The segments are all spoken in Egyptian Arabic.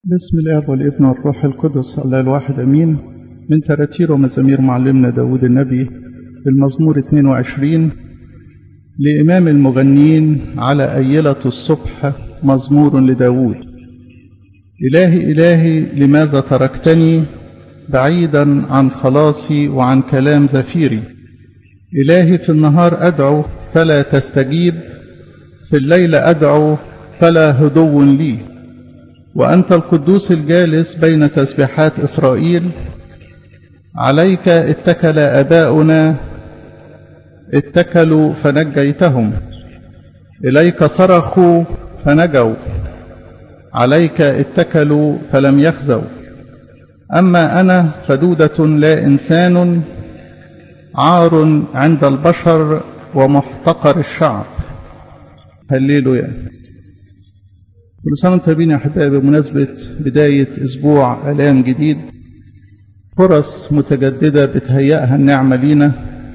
بسم الاب والابن والروح القدس الله الواحد امين من تراتير ومزامير معلمنا داود النبي المزمور 22 لإمام المغنين على أيلة الصبح مزمور لداود إلهي إلهي لماذا تركتني بعيدا عن خلاصي وعن كلام زفيري إلهي في النهار أدعو فلا تستجيب في الليل أدعو فلا هدو لي وأنت القدوس الجالس بين تسبيحات إسرائيل عليك اتكل آباؤنا اتكلوا فنجيتهم إليك صرخوا فنجوا عليك اتكلوا فلم يخزوا أما أنا فدودة لا إنسان عار عند البشر ومحتقر الشعب هللويا كل سنة وانتم طيبين يا أحبائي بمناسبة بداية أسبوع آلام جديد فرص متجددة بتهيئها النعمة لينا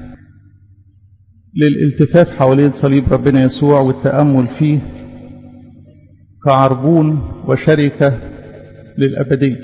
للالتفاف حوالين صليب ربنا يسوع والتأمل فيه كعربون وشركة للأبدية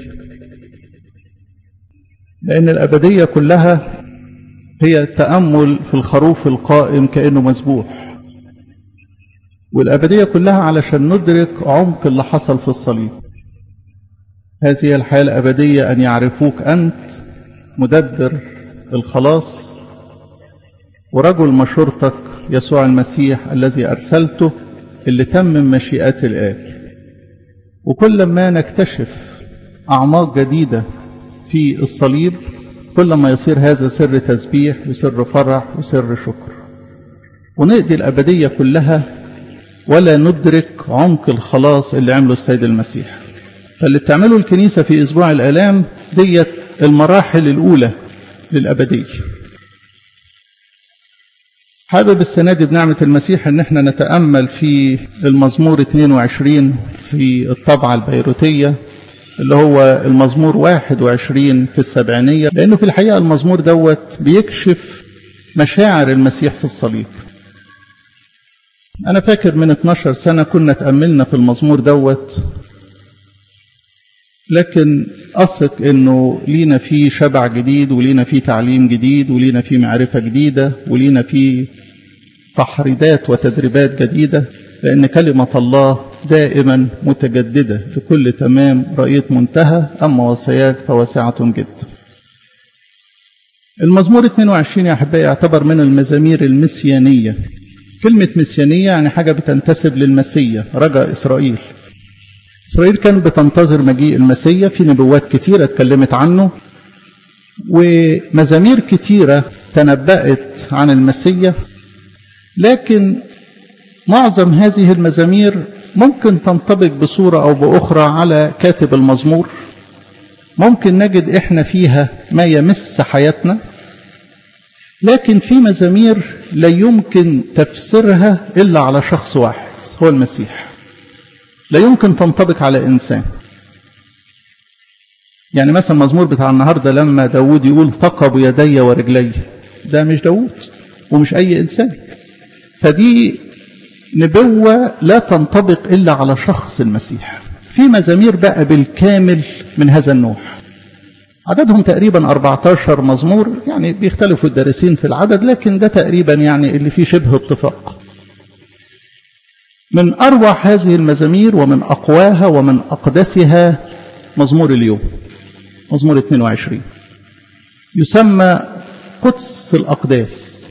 لأن الأبدية كلها هي التأمل في الخروف القائم كأنه مسبوح والأبدية كلها علشان ندرك عمق اللي حصل في الصليب هذه هي الحياة الأبدية أن يعرفوك أنت مدبر الخلاص ورجل مشورتك يسوع المسيح الذي أرسلته اللي تمم مشيئات الآب وكل ما نكتشف أعماق جديدة في الصليب كل ما يصير هذا سر تسبيح وسر فرح وسر شكر ونقضي الأبدية كلها ولا ندرك عمق الخلاص اللي عمله السيد المسيح فاللي بتعمله الكنيسة في أسبوع الآلام ديت المراحل الأولى للأبدية حابب السنة دي بنعمة المسيح ان احنا نتأمل في المزمور 22 في الطبعة البيروتية اللي هو المزمور 21 في السبعينية لأنه في الحقيقة المزمور دوت بيكشف مشاعر المسيح في الصليب أنا فاكر من 12 سنة كنا تأملنا في المزمور دوت لكن أثق إنه لينا فيه شبع جديد ولينا فيه تعليم جديد ولينا فيه معرفة جديدة ولينا فيه تحريدات وتدريبات جديدة لأن كلمة الله دائما متجددة لكل تمام رأيت منتهى أما وصاياك فواسعة جدا المزمور 22 يا أحبائي يعتبر من المزامير المسيانية كلمة مسيانية يعني حاجة بتنتسب للمسيا رجاء إسرائيل إسرائيل كانت بتنتظر مجيء المسيا في نبوات كتيرة اتكلمت عنه ومزامير كتيرة تنبأت عن المسيا لكن معظم هذه المزامير ممكن تنطبق بصورة أو بأخرى على كاتب المزمور ممكن نجد إحنا فيها ما يمس حياتنا لكن في مزامير لا يمكن تفسيرها إلا على شخص واحد هو المسيح لا يمكن تنطبق على إنسان يعني مثلا المزمور بتاع النهاردة لما داود يقول ثقب يدي ورجلي ده مش داود ومش أي إنسان فدي نبوة لا تنطبق إلا على شخص المسيح في مزامير بقى بالكامل من هذا النوع عددهم تقريبا 14 مزمور يعني بيختلفوا الدارسين في العدد لكن ده تقريبا يعني اللي فيه شبه اتفاق من أروع هذه المزامير ومن أقواها ومن أقدسها مزمور اليوم مزمور 22 يسمى قدس الأقداس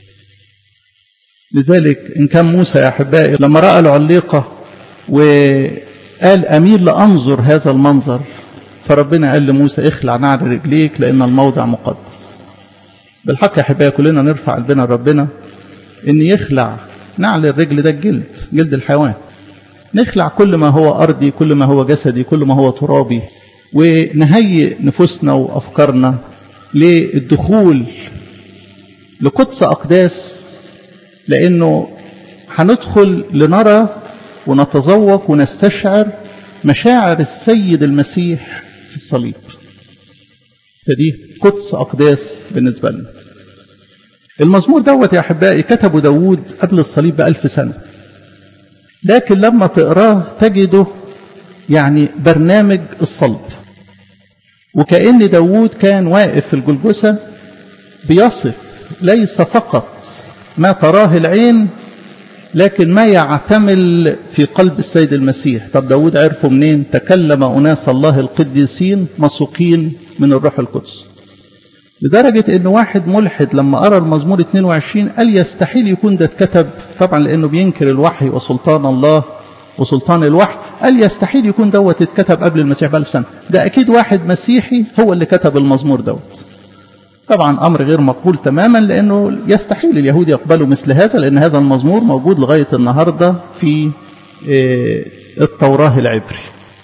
لذلك إن كان موسى يا أحبائي لما رأى العليقة وقال أميل لأنظر هذا المنظر فربنا قال لموسى اخلع نعل رجليك لأن الموضع مقدس بالحق يا أحبائي كلنا نرفع قلبنا لربنا إن يخلع نعل الرجل ده الجلد جلد الحيوان نخلع كل ما هو أرضي كل ما هو جسدي كل ما هو ترابي ونهيئ نفوسنا وأفكارنا للدخول لقدس أقداس لأنه هندخل لنرى ونتذوق ونستشعر مشاعر السيد المسيح في الصليب فدي قدس أقداس بالنسبة لنا المزمور دوت يا أحبائي كتبه داود قبل الصليب بألف سنة لكن لما تقراه تجده يعني برنامج الصلب وكأن داوود كان واقف في الجلجسة بيصف ليس فقط ما تراه العين لكن ما يعتمل في قلب السيد المسيح طب داود عرفه منين تكلم أناس الله القديسين مسوقين من الروح القدس لدرجة أن واحد ملحد لما قرأ المزمور 22 قال يستحيل يكون ده اتكتب طبعا لأنه بينكر الوحي وسلطان الله وسلطان الوحي قال يستحيل يكون دوت اتكتب قبل المسيح بألف سنة ده أكيد واحد مسيحي هو اللي كتب المزمور دوت طبعا أمر غير مقبول تماما لأنه يستحيل اليهود يقبلوا مثل هذا لأن هذا المزمور موجود لغاية النهاردة في التوراة العبري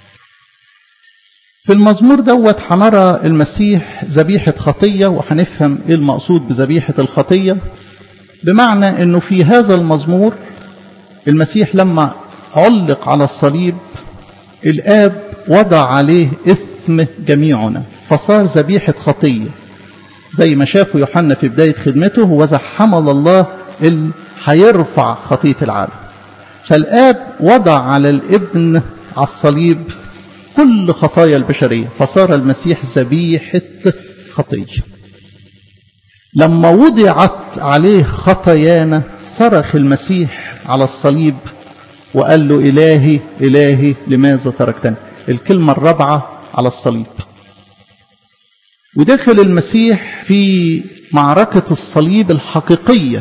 في المزمور دوت هنرى المسيح ذبيحة خطية وهنفهم ايه المقصود بذبيحة الخطية بمعنى انه في هذا المزمور المسيح لما علق على الصليب الآب وضع عليه إثم جميعنا فصار ذبيحة خطية زي ما شافوا يوحنا في بداية خدمته وذا حمل الله اللي هيرفع خطية العالم فالآب وضع على الابن على الصليب كل خطايا البشرية فصار المسيح ذبيحة خطية لما وضعت عليه خطايانا صرخ المسيح على الصليب وقال له إلهي إلهي لماذا تركتني الكلمة الرابعة على الصليب ودخل المسيح في معركة الصليب الحقيقية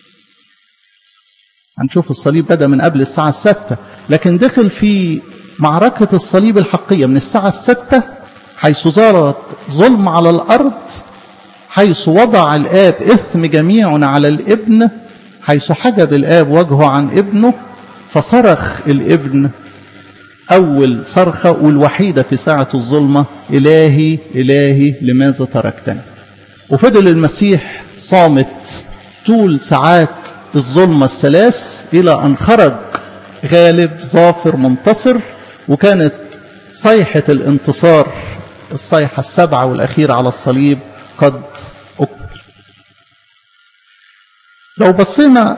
هنشوف الصليب بدأ من قبل الساعة الستة لكن دخل في معركة الصليب الحقيقية من الساعة الستة حيث زارت ظلم على الأرض حيث وضع الآب إثم جميعنا على الابن حيث حجب الآب وجهه عن ابنه فصرخ الابن أول صرخة والوحيدة في ساعة الظلمة إلهي إلهي لماذا تركتني وفضل المسيح صامت طول ساعات الظلمة الثلاث إلى أن خرج غالب ظافر منتصر وكانت صيحة الانتصار الصيحة السبعة والأخيرة على الصليب قد أكمل لو بصينا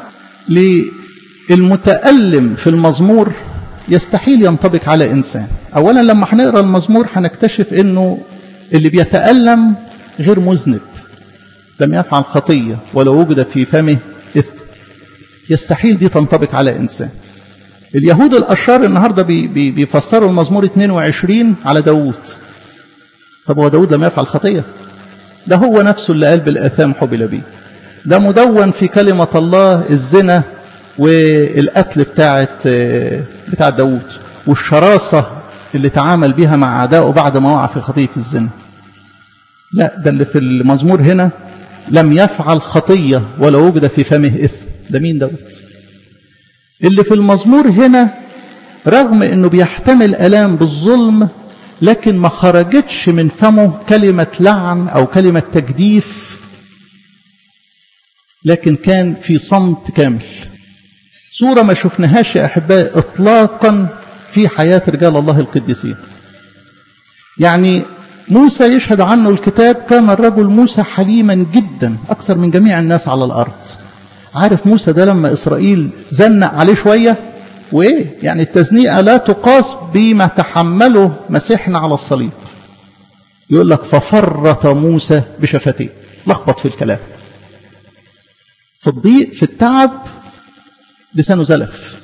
للمتألم في المزمور يستحيل ينطبق على إنسان أولا لما هنقرأ المزمور هنكتشف أنه اللي بيتألم غير مذنب لم يفعل خطية ولو وجد في فمه إثم يستحيل دي تنطبق على إنسان اليهود الأشرار النهاردة بي بي بيفسروا المزمور 22 على داود طب هو داود لم يفعل خطية ده هو نفسه اللي قال بالآثام حبل بيه ده مدون في كلمة الله الزنا والقتل بتاعت بتاع داود والشراسة اللي تعامل بها مع أعدائه بعد ما وقع في خطية الزنا لا ده اللي في المزمور هنا لم يفعل خطية ولا وجد في فمه إثم ده مين داود اللي في المزمور هنا رغم انه بيحتمل الام بالظلم لكن ما خرجتش من فمه كلمه لعن او كلمه تجديف لكن كان في صمت كامل صوره ما شفناهاش يا احبائي اطلاقا في حياه رجال الله القديسين يعني موسى يشهد عنه الكتاب كان الرجل موسى حليما جدا اكثر من جميع الناس على الارض عارف موسى ده لما إسرائيل زنق عليه شوية وإيه يعني التزنيقة لا تقاس بما تحمله مسيحنا على الصليب يقول لك ففرط موسى بشفتيه لخبط في الكلام في الضيق في التعب لسانه زلف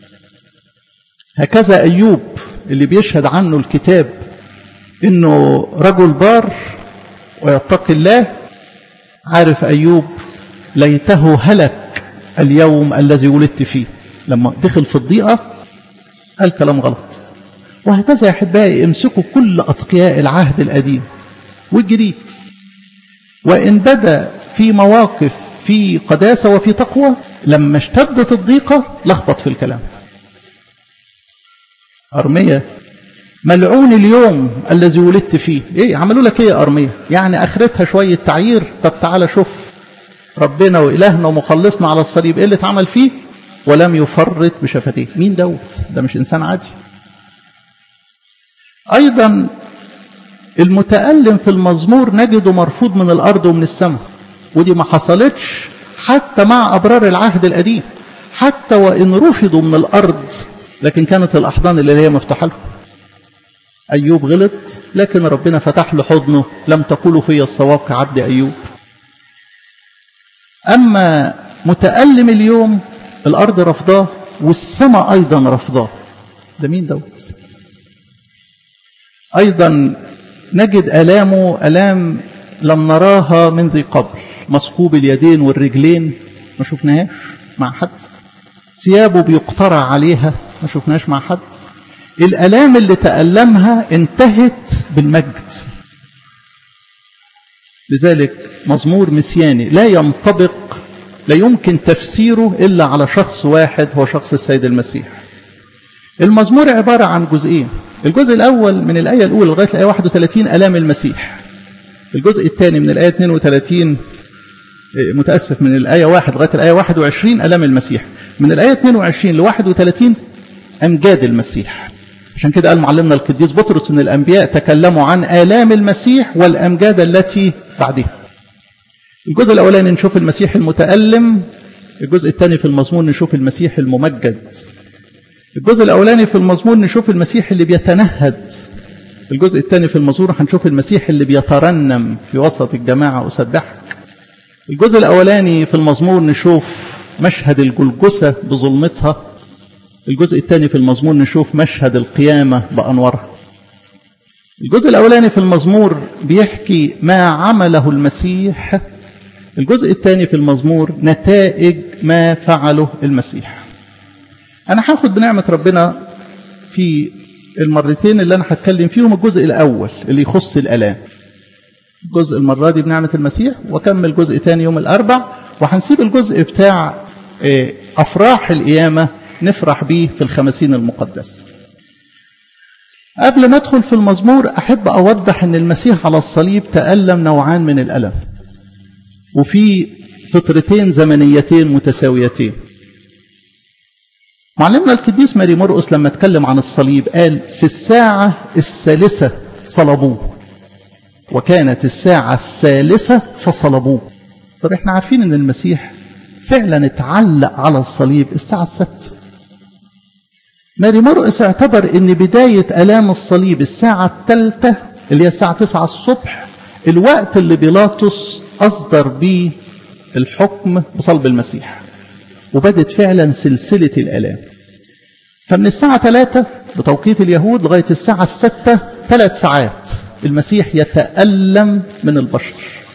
هكذا أيوب اللي بيشهد عنه الكتاب إنه رجل بار ويتقي الله عارف أيوب ليته هلك اليوم الذي ولدت فيه لما دخل في الضيقة قال كلام غلط وهكذا يا أحبائي امسكوا كل أتقياء العهد القديم والجديد وإن بدا في مواقف في قداسة وفي تقوى لما اشتدت الضيقة لخبط في الكلام أرمية ملعون اليوم الذي ولدت فيه ايه عملوا لك ايه يا أرمية يعني اخرتها شوية تعيير طب تعالى شوف ربنا وإلهنا ومخلصنا على الصليب ايه اللي اتعمل فيه ولم يفرط بشفتيه مين دوت ده مش انسان عادي ايضا المتألم في المزمور نجده مرفوض من الارض ومن السماء ودي ما حصلتش حتى مع ابرار العهد القديم حتى وان رفضوا من الارض لكن كانت الاحضان اللي هي مفتوحه لهم أيوب غلط لكن ربنا فتح له حضنه لم تقولوا في الصواب كعبد أيوب أما متألم اليوم الأرض رفضاه والسماء أيضا رفضاه ده مين دوت أيضا نجد ألامه ألام لم نراها من ذي قبل مصقوب اليدين والرجلين ما شفناهاش مع حد ثيابه بيقترع عليها ما شفناهاش مع حد الألام اللي تألمها انتهت بالمجد لذلك مزمور مسياني لا ينطبق لا يمكن تفسيره إلا على شخص واحد هو شخص السيد المسيح المزمور عبارة عن جزئين الجزء الأول من الآية الأولى لغاية الآية 31 ألام المسيح الجزء الثاني من الآية 32 متأسف من الآية 1 لغاية الآية 21 ألام المسيح من الآية 22 ل 31 أمجاد المسيح عشان كده قال معلمنا القديس بطرس ان الانبياء تكلموا عن الام المسيح والامجاد التي بعدها. الجزء الاولاني نشوف المسيح المتالم، الجزء الثاني في المزمور نشوف المسيح الممجد. الجزء الاولاني في المزمور نشوف المسيح اللي بيتنهد. الجزء الثاني في المزمور هنشوف المسيح اللي بيترنم في وسط الجماعه اسبحك. الجزء الاولاني في المزمور نشوف مشهد الجلجسه بظلمتها الجزء الثاني في المزمور نشوف مشهد القيامة بأنوارها الجزء الأولاني في المزمور بيحكي ما عمله المسيح الجزء الثاني في المزمور نتائج ما فعله المسيح أنا هاخد بنعمة ربنا في المرتين اللي أنا هتكلم فيهم الجزء الأول اللي يخص الآلام الجزء المرة دي بنعمة المسيح وكمل جزء تاني يوم الأربع وهنسيب الجزء بتاع أفراح القيامة نفرح بيه في الخمسين المقدسة قبل ما ادخل في المزمور احب اوضح ان المسيح على الصليب تألم نوعان من الألم وفي فترتين زمنيتين متساويتين معلمنا القديس ماري مرقس لما اتكلم عن الصليب قال في الساعة الثالثة صلبوه وكانت الساعة الثالثة فصلبوه طب احنا عارفين ان المسيح فعلا اتعلق على الصليب الساعة الستة ماري مرقس اعتبر ان بداية الام الصليب الساعة الثالثة اللي هي الساعة 9 الصبح الوقت اللي بيلاطس اصدر بيه الحكم بصلب المسيح وبدت فعلا سلسلة الالام فمن الساعة 3 بتوقيت اليهود لغاية الساعة الستة ثلاث ساعات المسيح يتألم من البشر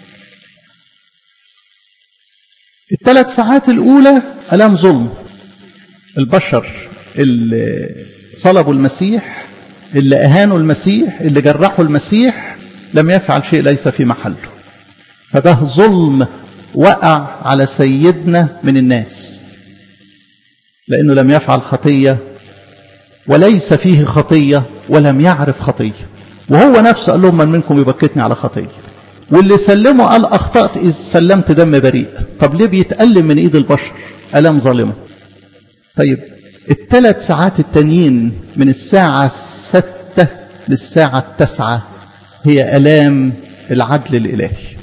الثلاث ساعات الأولى ألام ظلم البشر اللي صلبوا المسيح اللي أهانوا المسيح اللي جرحوا المسيح لم يفعل شيء ليس في محله فده ظلم وقع على سيدنا من الناس لأنه لم يفعل خطية وليس فيه خطية ولم يعرف خطية وهو نفسه قال لهم من منكم يبكتني على خطية واللي سلمه قال أخطأت إذ سلمت دم بريء طب ليه بيتألم من إيد البشر ألم ظالمة طيب الثلاث ساعات التانيين من الساعة الستة للساعة التاسعة هي ألام العدل الإلهي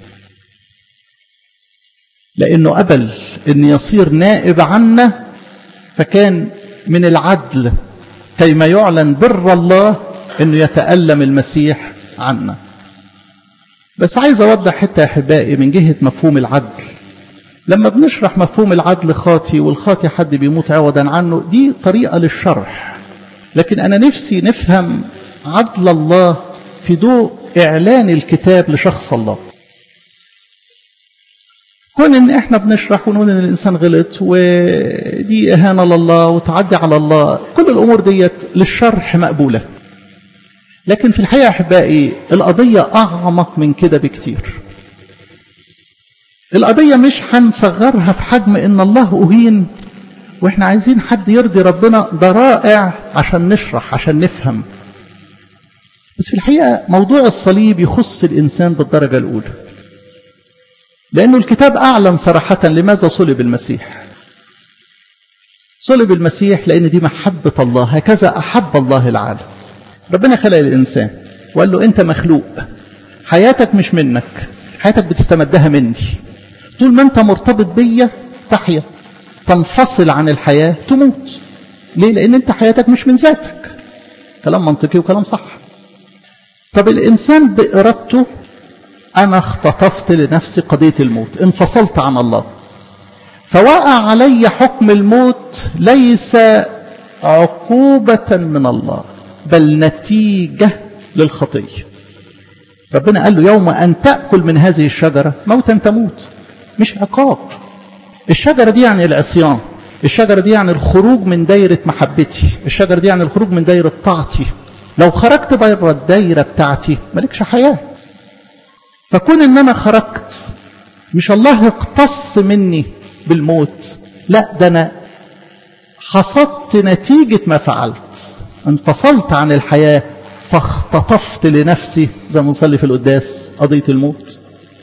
لأنه قبل أن يصير نائب عنا فكان من العدل كيما يعلن بر الله أنه يتألم المسيح عنا بس عايز أوضح حتة يا أحبائي من جهة مفهوم العدل لما بنشرح مفهوم العدل خاطي والخاطي حد بيموت عوضا عنه دي طريقة للشرح لكن أنا نفسي نفهم عدل الله في ضوء إعلان الكتاب لشخص الله كون ان احنا بنشرح ونقول ان الانسان غلط ودي اهانه لله وتعدي على الله كل الامور ديت للشرح مقبوله لكن في الحقيقه احبائي القضيه اعمق من كده بكتير القضيه مش هنصغرها في حجم ان الله اهين واحنا عايزين حد يرضي ربنا ده رائع عشان نشرح عشان نفهم بس في الحقيقه موضوع الصليب يخص الانسان بالدرجه الاولى لأنه الكتاب أعلن صراحة لماذا صلب المسيح صلب المسيح لأن دي محبة الله هكذا أحب الله العالم ربنا خلق الإنسان وقال له أنت مخلوق حياتك مش منك حياتك بتستمدها مني طول ما أنت مرتبط بيا تحيا تنفصل عن الحياة تموت ليه؟ لأن أنت حياتك مش من ذاتك كلام منطقي وكلام صح طب الإنسان بإرادته أنا اختطفت لنفسي قضية الموت انفصلت عن الله فوقع علي حكم الموت ليس عقوبة من الله بل نتيجة للخطية ربنا قال له يوم أن تأكل من هذه الشجرة موتا تموت مش عقاب الشجرة دي يعني العصيان الشجرة دي يعني الخروج من دايرة محبتي الشجرة دي يعني الخروج من دايرة طاعتي لو خرجت بره الدايرة بتاعتي مالكش حياة فكون ان انا خرجت مش الله اقتص مني بالموت لا ده انا حصدت نتيجة ما فعلت انفصلت عن الحياة فاختطفت لنفسي زي ما نصلي في القداس قضية الموت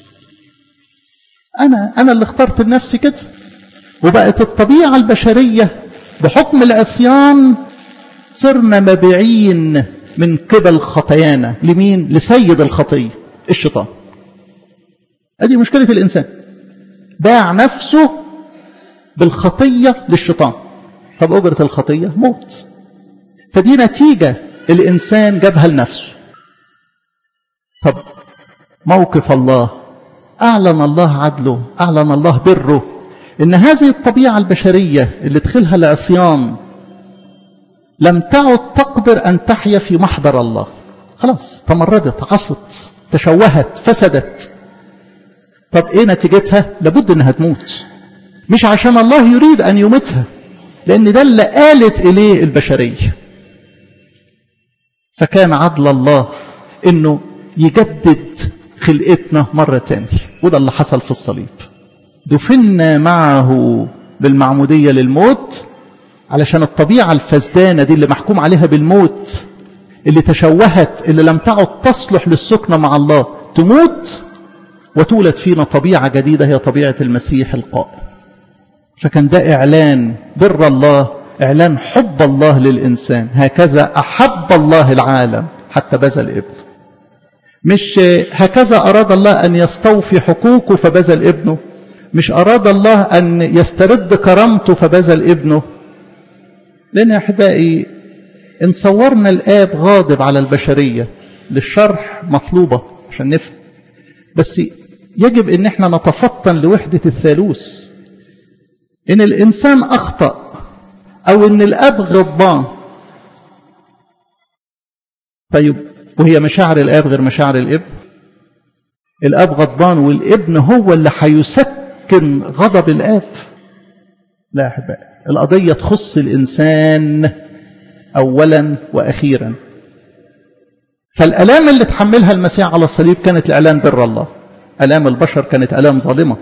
أنا أنا اللي اخترت لنفسي كده وبقت الطبيعة البشرية بحكم العصيان صرنا مبيعين من قبل خطايانا لمين؟ لسيد الخطية الشيطان هذه مشكلة الإنسان باع نفسه بالخطية للشيطان طب أجرة الخطية موت فدي نتيجة الإنسان جابها لنفسه طب موقف الله أعلن الله عدله أعلن الله بره إن هذه الطبيعة البشرية اللي دخلها العصيان لم تعد تقدر أن تحيا في محضر الله خلاص تمردت عصت تشوهت فسدت طب ايه نتيجتها لابد انها تموت مش عشان الله يريد ان يمتها لان ده اللي قالت اليه البشريه فكان عدل الله انه يجدد خلقتنا مرة تانية وده اللي حصل في الصليب دفنا معه بالمعمودية للموت علشان الطبيعة الفسدانة دي اللي محكوم عليها بالموت اللي تشوهت اللي لم تعد تصلح للسكنة مع الله تموت وتولد فينا طبيعة جديدة هي طبيعة المسيح القائم فكان ده إعلان بر الله إعلان حب الله للإنسان هكذا أحب الله العالم حتى بذل ابنه مش هكذا أراد الله أن يستوفي حقوقه فبذل ابنه مش أراد الله أن يسترد كرامته فبذل ابنه لأن يا أحبائي إن صورنا الآب غاضب على البشرية للشرح مطلوبة عشان نفهم بس يجب ان احنا نتفطن لوحدة الثالوث ان الانسان اخطأ او ان الاب غضبان طيب وهي مشاعر الاب غير مشاعر الابن الاب غضبان والابن هو اللي هيسكن غضب الاب لا يا احبائي القضيه تخص الانسان اولا واخيرا فالالام اللي تحملها المسيح على الصليب كانت الاعلان بر الله الام البشر كانت الام ظالمه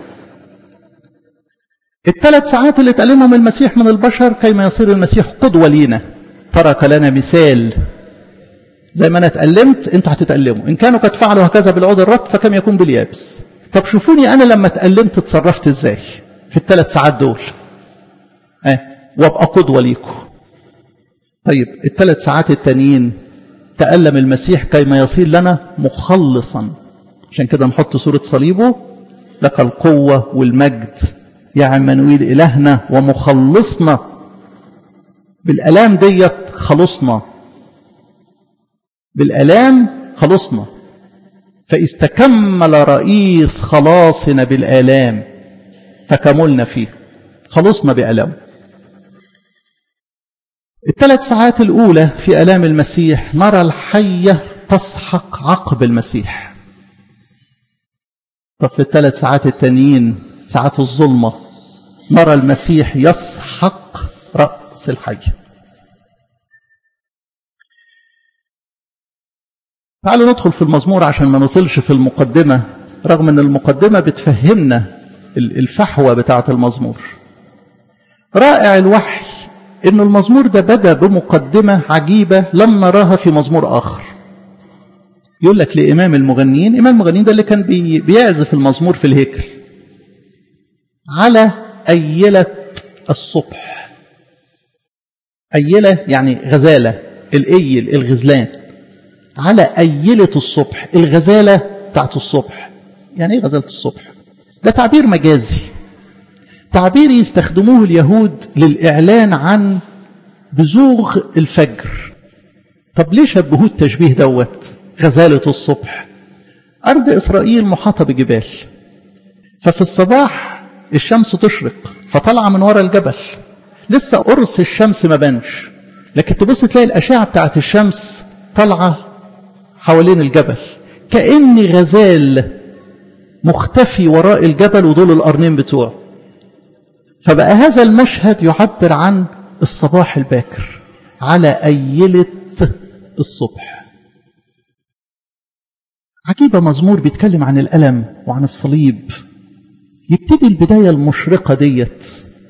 الثلاث ساعات اللي اتألمهم المسيح من البشر كيما يصير المسيح قدوة لينا ترك لنا مثال زي ما انا اتألمت انتوا هتتألموا ان كانوا قد فعلوا هكذا بالعود الرط فكم يكون باليابس طب شوفوني انا لما اتألمت اتصرفت ازاي في الثلاث ساعات دول اه وابقى قدوة ليكم طيب الثلاث ساعات التانيين تألم المسيح كيما يصير لنا مخلصا عشان كده نحط صورة صليبه لك القوة والمجد يا عمانويل إلهنا ومخلصنا بالألام ديت خلصنا بالألام خلصنا فاستكمل رئيس خلاصنا بالآلام فكملنا فيه خلصنا بألام الثلاث ساعات الأولى في ألام المسيح نرى الحية تسحق عقب المسيح طب في الثلاث ساعات التانيين ساعات الظلمة نرى المسيح يسحق رأس الحي تعالوا ندخل في المزمور عشان ما نطلش في المقدمة رغم ان المقدمة بتفهمنا الفحوى بتاعة المزمور رائع الوحي ان المزمور ده بدأ بمقدمة عجيبة لم نراها في مزمور آخر يقول لك لإمام المغنيين إمام المغنيين ده اللي كان بي بيعزف المزمور في الهيكل على أيلة الصبح أيلة يعني غزالة الأيل الغزلان على أيلة الصبح الغزالة بتاعت الصبح يعني إيه غزالة الصبح ده تعبير مجازي تعبير يستخدموه اليهود للإعلان عن بزوغ الفجر طب ليه شبهوه التشبيه دوت غزالة الصبح أرض إسرائيل محاطة بجبال ففي الصباح الشمس تشرق فطلع من ورا الجبل لسه قرص الشمس ما بانش لكن تبص تلاقي الأشعة بتاعت الشمس طالعة حوالين الجبل كأن غزال مختفي وراء الجبل ودول القرنين بتوعه فبقى هذا المشهد يعبر عن الصباح الباكر على أيلة الصبح عجيبة مزمور بيتكلم عن الألم وعن الصليب يبتدي البداية المشرقة ديت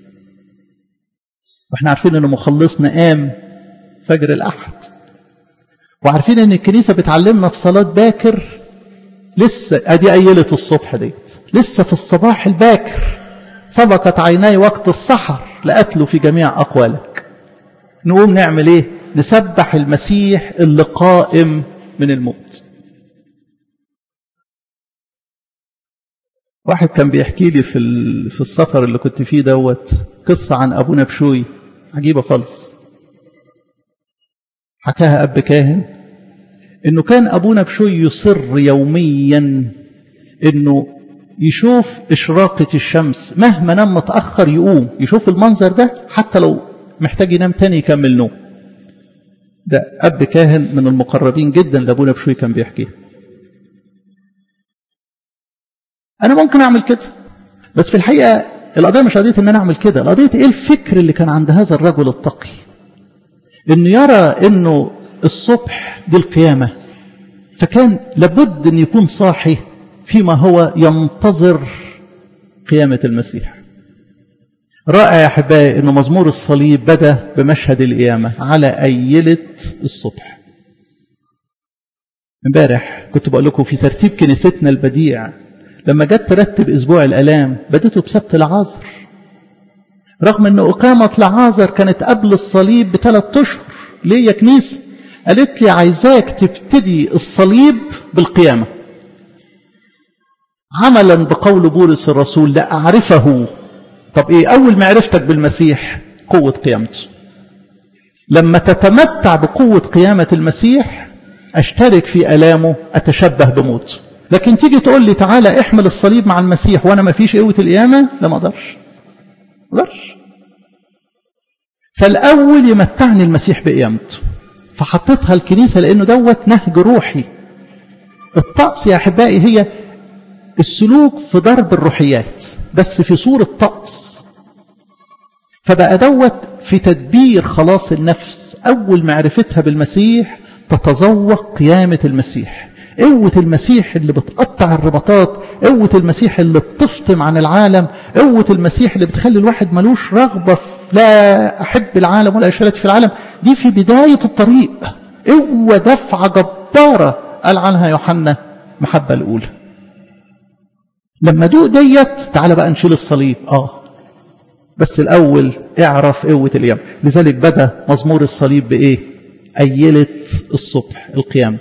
واحنا عارفين ان مخلصنا قام فجر الأحد وعارفين ان الكنيسة بتعلمنا في صلاة باكر لسه ادي أيلة الصبح ديت لسه في الصباح الباكر سبقت عيناي وقت السحر لأتلو في جميع أقوالك نقوم نعمل ايه نسبح المسيح اللي قائم من الموت واحد كان بيحكي لي في في السفر اللي كنت فيه دوت قصة عن أبونا بشوي عجيبة خالص حكاها أب كاهن إنه كان أبونا بشوي يصر يوميا إنه يشوف إشراقة الشمس مهما نام متأخر يقوم يشوف المنظر ده حتى لو محتاج ينام تاني يكمل نوم ده أب كاهن من المقربين جدا لأبونا بشوي كان بيحكيها أنا ممكن أعمل كده بس في الحقيقة القضية مش قضية إن أنا أعمل كده القضية إيه الفكر اللي كان عند هذا الرجل التقي إنه يرى إنه الصبح دي القيامة فكان لابد أن يكون صاحي فيما هو ينتظر قيامة المسيح رائع يا أحبائي أنه مزمور الصليب بدأ بمشهد القيامة على أيلة الصبح امبارح كنت بقول لكم في ترتيب كنيستنا البديع لما جت ترتب أسبوع الألام بدته بسبت العازر رغم أن إقامة العازر كانت قبل الصليب بثلاث أشهر ليه يا كنيسة قالت لي عايزاك تبتدي الصليب بالقيامة عملا بقول بولس الرسول لا أعرفه طب إيه أول معرفتك بالمسيح قوة قيامته لما تتمتع بقوة قيامة المسيح أشترك في ألامه أتشبه بموته لكن تيجي تقول لي تعالى احمل الصليب مع المسيح وانا ما فيش قوه القيامه لا ما اقدرش ما اقدرش فالاول يمتعني المسيح بقيامته فحطيتها الكنيسه لانه دوت نهج روحي الطقس يا احبائي هي السلوك في ضرب الروحيات بس في صوره طقس فبقى دوت في تدبير خلاص النفس اول معرفتها بالمسيح تتذوق قيامه المسيح قوة المسيح اللي بتقطع الرباطات قوة المسيح اللي بتفطم عن العالم قوة المسيح اللي بتخلي الواحد ملوش رغبة في لا أحب العالم ولا أشارك في العالم دي في بداية الطريق قوة دفعة جبارة قال عنها يوحنا محبة الأولى لما دوق ديت تعالى بقى نشيل الصليب اه بس الأول اعرف قوة اليوم لذلك بدأ مزمور الصليب بإيه أيلة الصبح القيامة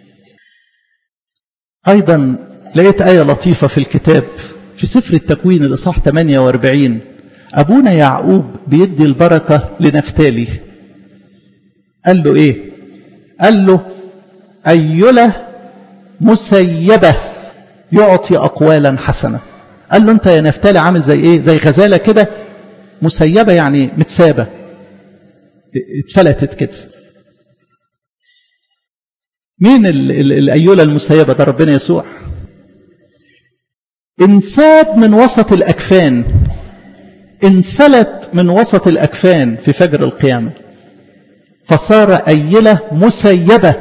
أيضا لقيت آية لطيفة في الكتاب في سفر التكوين الإصحاح 48 أبونا يعقوب بيدي البركة لنفتالي قال له إيه قال له أيلة مسيبة يعطي أقوالا حسنة قال له أنت يا نفتالي عامل زي إيه زي غزالة كده مسيبة يعني متسابة اتفلتت كده مين الأيولة المسيبة ده ربنا يسوع انساب من وسط الأكفان انسلت من وسط الأكفان في فجر القيامة فصار أيلة مسيبة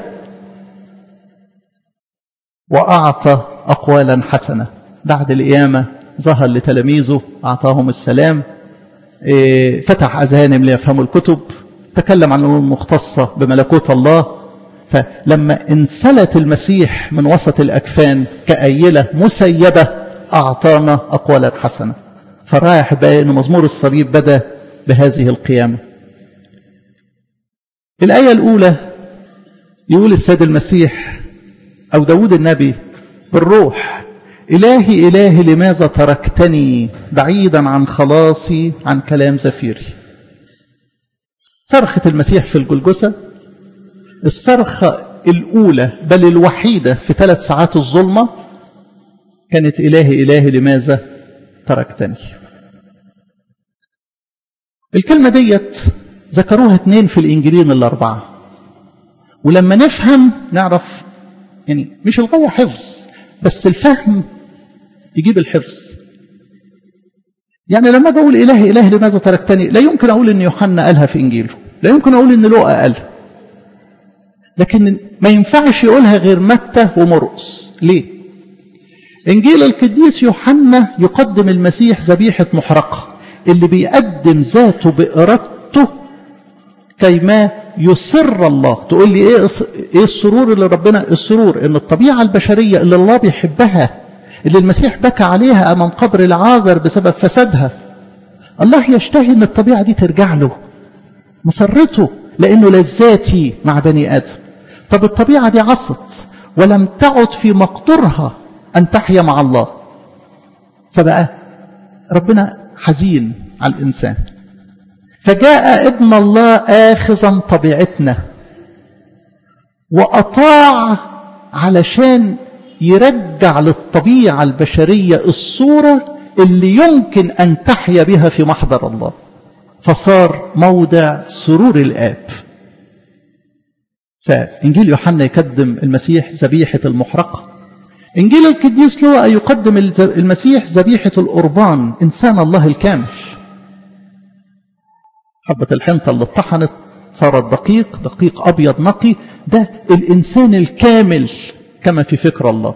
وأعطى أقوالا حسنة بعد القيامة ظهر لتلاميذه أعطاهم السلام فتح أذهانهم ليفهموا الكتب تكلم عن الأمور المختصة بملكوت الله فلما انسلت المسيح من وسط الأكفان كأيلة مسيبة أعطانا أقوالا حسنة فرايح بقى أن مزمور الصليب بدأ بهذه القيامة الآية الأولى يقول السيد المسيح أو داود النبي بالروح إلهي إلهي لماذا تركتني بعيدا عن خلاصي عن كلام زفيري صرخة المسيح في الجلجسة الصرخة الأولى بل الوحيدة في ثلاث ساعات الظلمة كانت إلهي إلهي لماذا تركتني الكلمة ديت ذكروها اتنين في الإنجيلين الأربعة ولما نفهم نعرف يعني مش الغاية حفظ بس الفهم يجيب الحفظ يعني لما اجي اقول اله اله لماذا تركتني لا يمكن اقول ان يوحنا قالها في انجيله لا يمكن اقول ان لوقا قالها لكن ما ينفعش يقولها غير متى ومرقس ليه انجيل القديس يوحنا يقدم المسيح ذبيحه محرقه اللي بيقدم ذاته بارادته كيما يسر الله تقول لي ايه ايه السرور اللي ربنا السرور ان الطبيعه البشريه اللي الله بيحبها اللي المسيح بكى عليها امام قبر العازر بسبب فسادها الله يشتهي ان الطبيعه دي ترجع له مسرته لانه لذاتي مع بني ادم طب الطبيعه دي عصت ولم تعد في مقدورها ان تحيا مع الله فبقى ربنا حزين على الانسان فجاء ابن الله آخذا طبيعتنا وأطاع علشان يرجع للطبيعة البشرية الصورة اللي يمكن أن تحيا بها في محضر الله فصار موضع سرور الآب فإنجيل يوحنا يقدم المسيح ذبيحة المحرقة إنجيل القديس لوقا يقدم المسيح ذبيحة القربان إنسان الله الكامل حبة الحنطة اللي اتطحنت صارت دقيق دقيق أبيض نقي ده الإنسان الكامل كما في فكر الله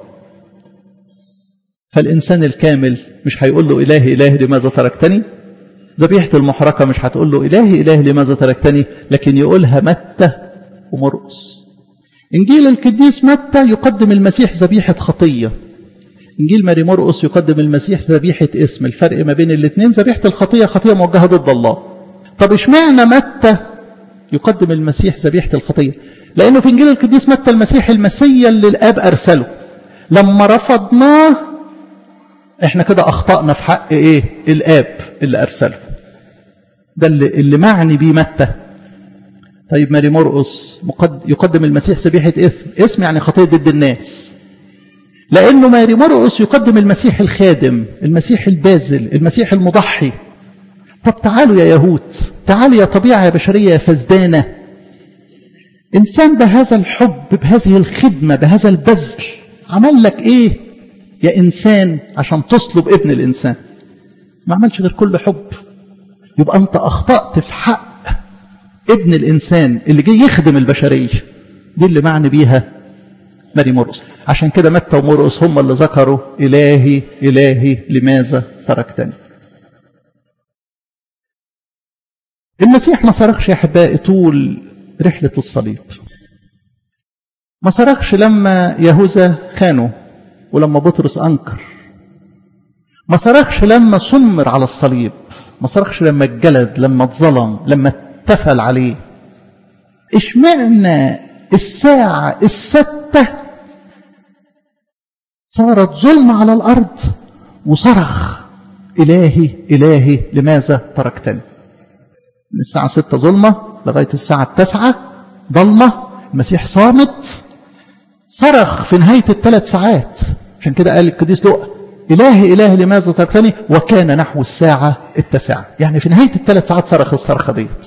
فالإنسان الكامل مش هيقول له إلهي إلهي لماذا تركتني ذبيحة المحرقة مش هتقول له إلهي إلهي لماذا تركتني لكن يقولها متى ومرقس إنجيل القديس متى يقدم المسيح ذبيحة خطية إنجيل ماري مرقس يقدم المسيح ذبيحة اسم الفرق ما بين الاثنين ذبيحة الخطية خطية موجهة ضد الله طب اشمعنى متى يقدم المسيح ذبيحة الخطية لأنه في إنجيل القديس متى المسيح المسيا اللي الآب أرسله لما رفضناه احنا كده أخطأنا في حق إيه الآب اللي أرسله ده اللي, اللي معني بيه متى طيب ماري مرقس يقدم المسيح ذبيحة إثم اسم يعني خطية ضد الناس لأنه ماري مرقس يقدم المسيح الخادم المسيح البازل المسيح المضحي طب تعالوا يا يهود تعالوا يا طبيعة يا بشرية يا فزدانة إنسان بهذا الحب بهذه الخدمة بهذا البذل عمل لك إيه يا إنسان عشان تصلب ابن الإنسان ما عملش غير كل حب يبقى أنت أخطأت في حق ابن الإنسان اللي جاي يخدم البشرية دي اللي معني بيها ماري مرقس عشان كده متى ومرقس هم اللي ذكروا إلهي إلهي لماذا تركتني المسيح ما صرخش يا احبائي طول رحله الصليب ما صرخش لما يهوذا خانه ولما بطرس انكر ما صرخش لما سمر على الصليب ما صرخش لما اتجلد لما اتظلم لما اتفل عليه اشمعنى الساعة الستة صارت ظلم على الأرض وصرخ إلهي إلهي لماذا تركتني من الساعة ستة ظلمة لغاية الساعة التاسعة ضلمة المسيح صامت صرخ في نهاية الثلاث ساعات عشان كده قال القديس لؤى إلهي إلهي لماذا تركتني وكان نحو الساعة التاسعة يعني في نهاية الثلاث ساعات صرخ الصرخة ديت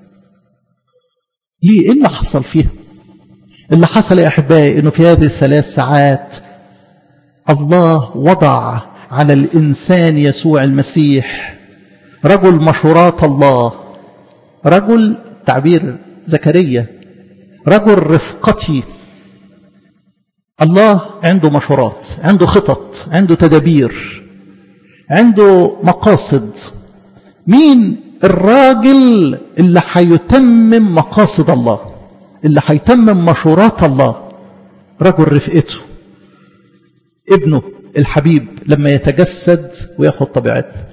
ليه إيه اللي حصل فيها اللي حصل يا أحبائي إنه في هذه الثلاث ساعات الله وضع على الإنسان يسوع المسيح رجل مشورات الله رجل تعبير زكريا رجل رفقتي الله عنده مشورات عنده خطط عنده تدابير عنده مقاصد مين الراجل اللي هيتمم مقاصد الله اللي هيتمم مشورات الله رجل رفقته ابنه الحبيب لما يتجسد وياخد طبيعتنا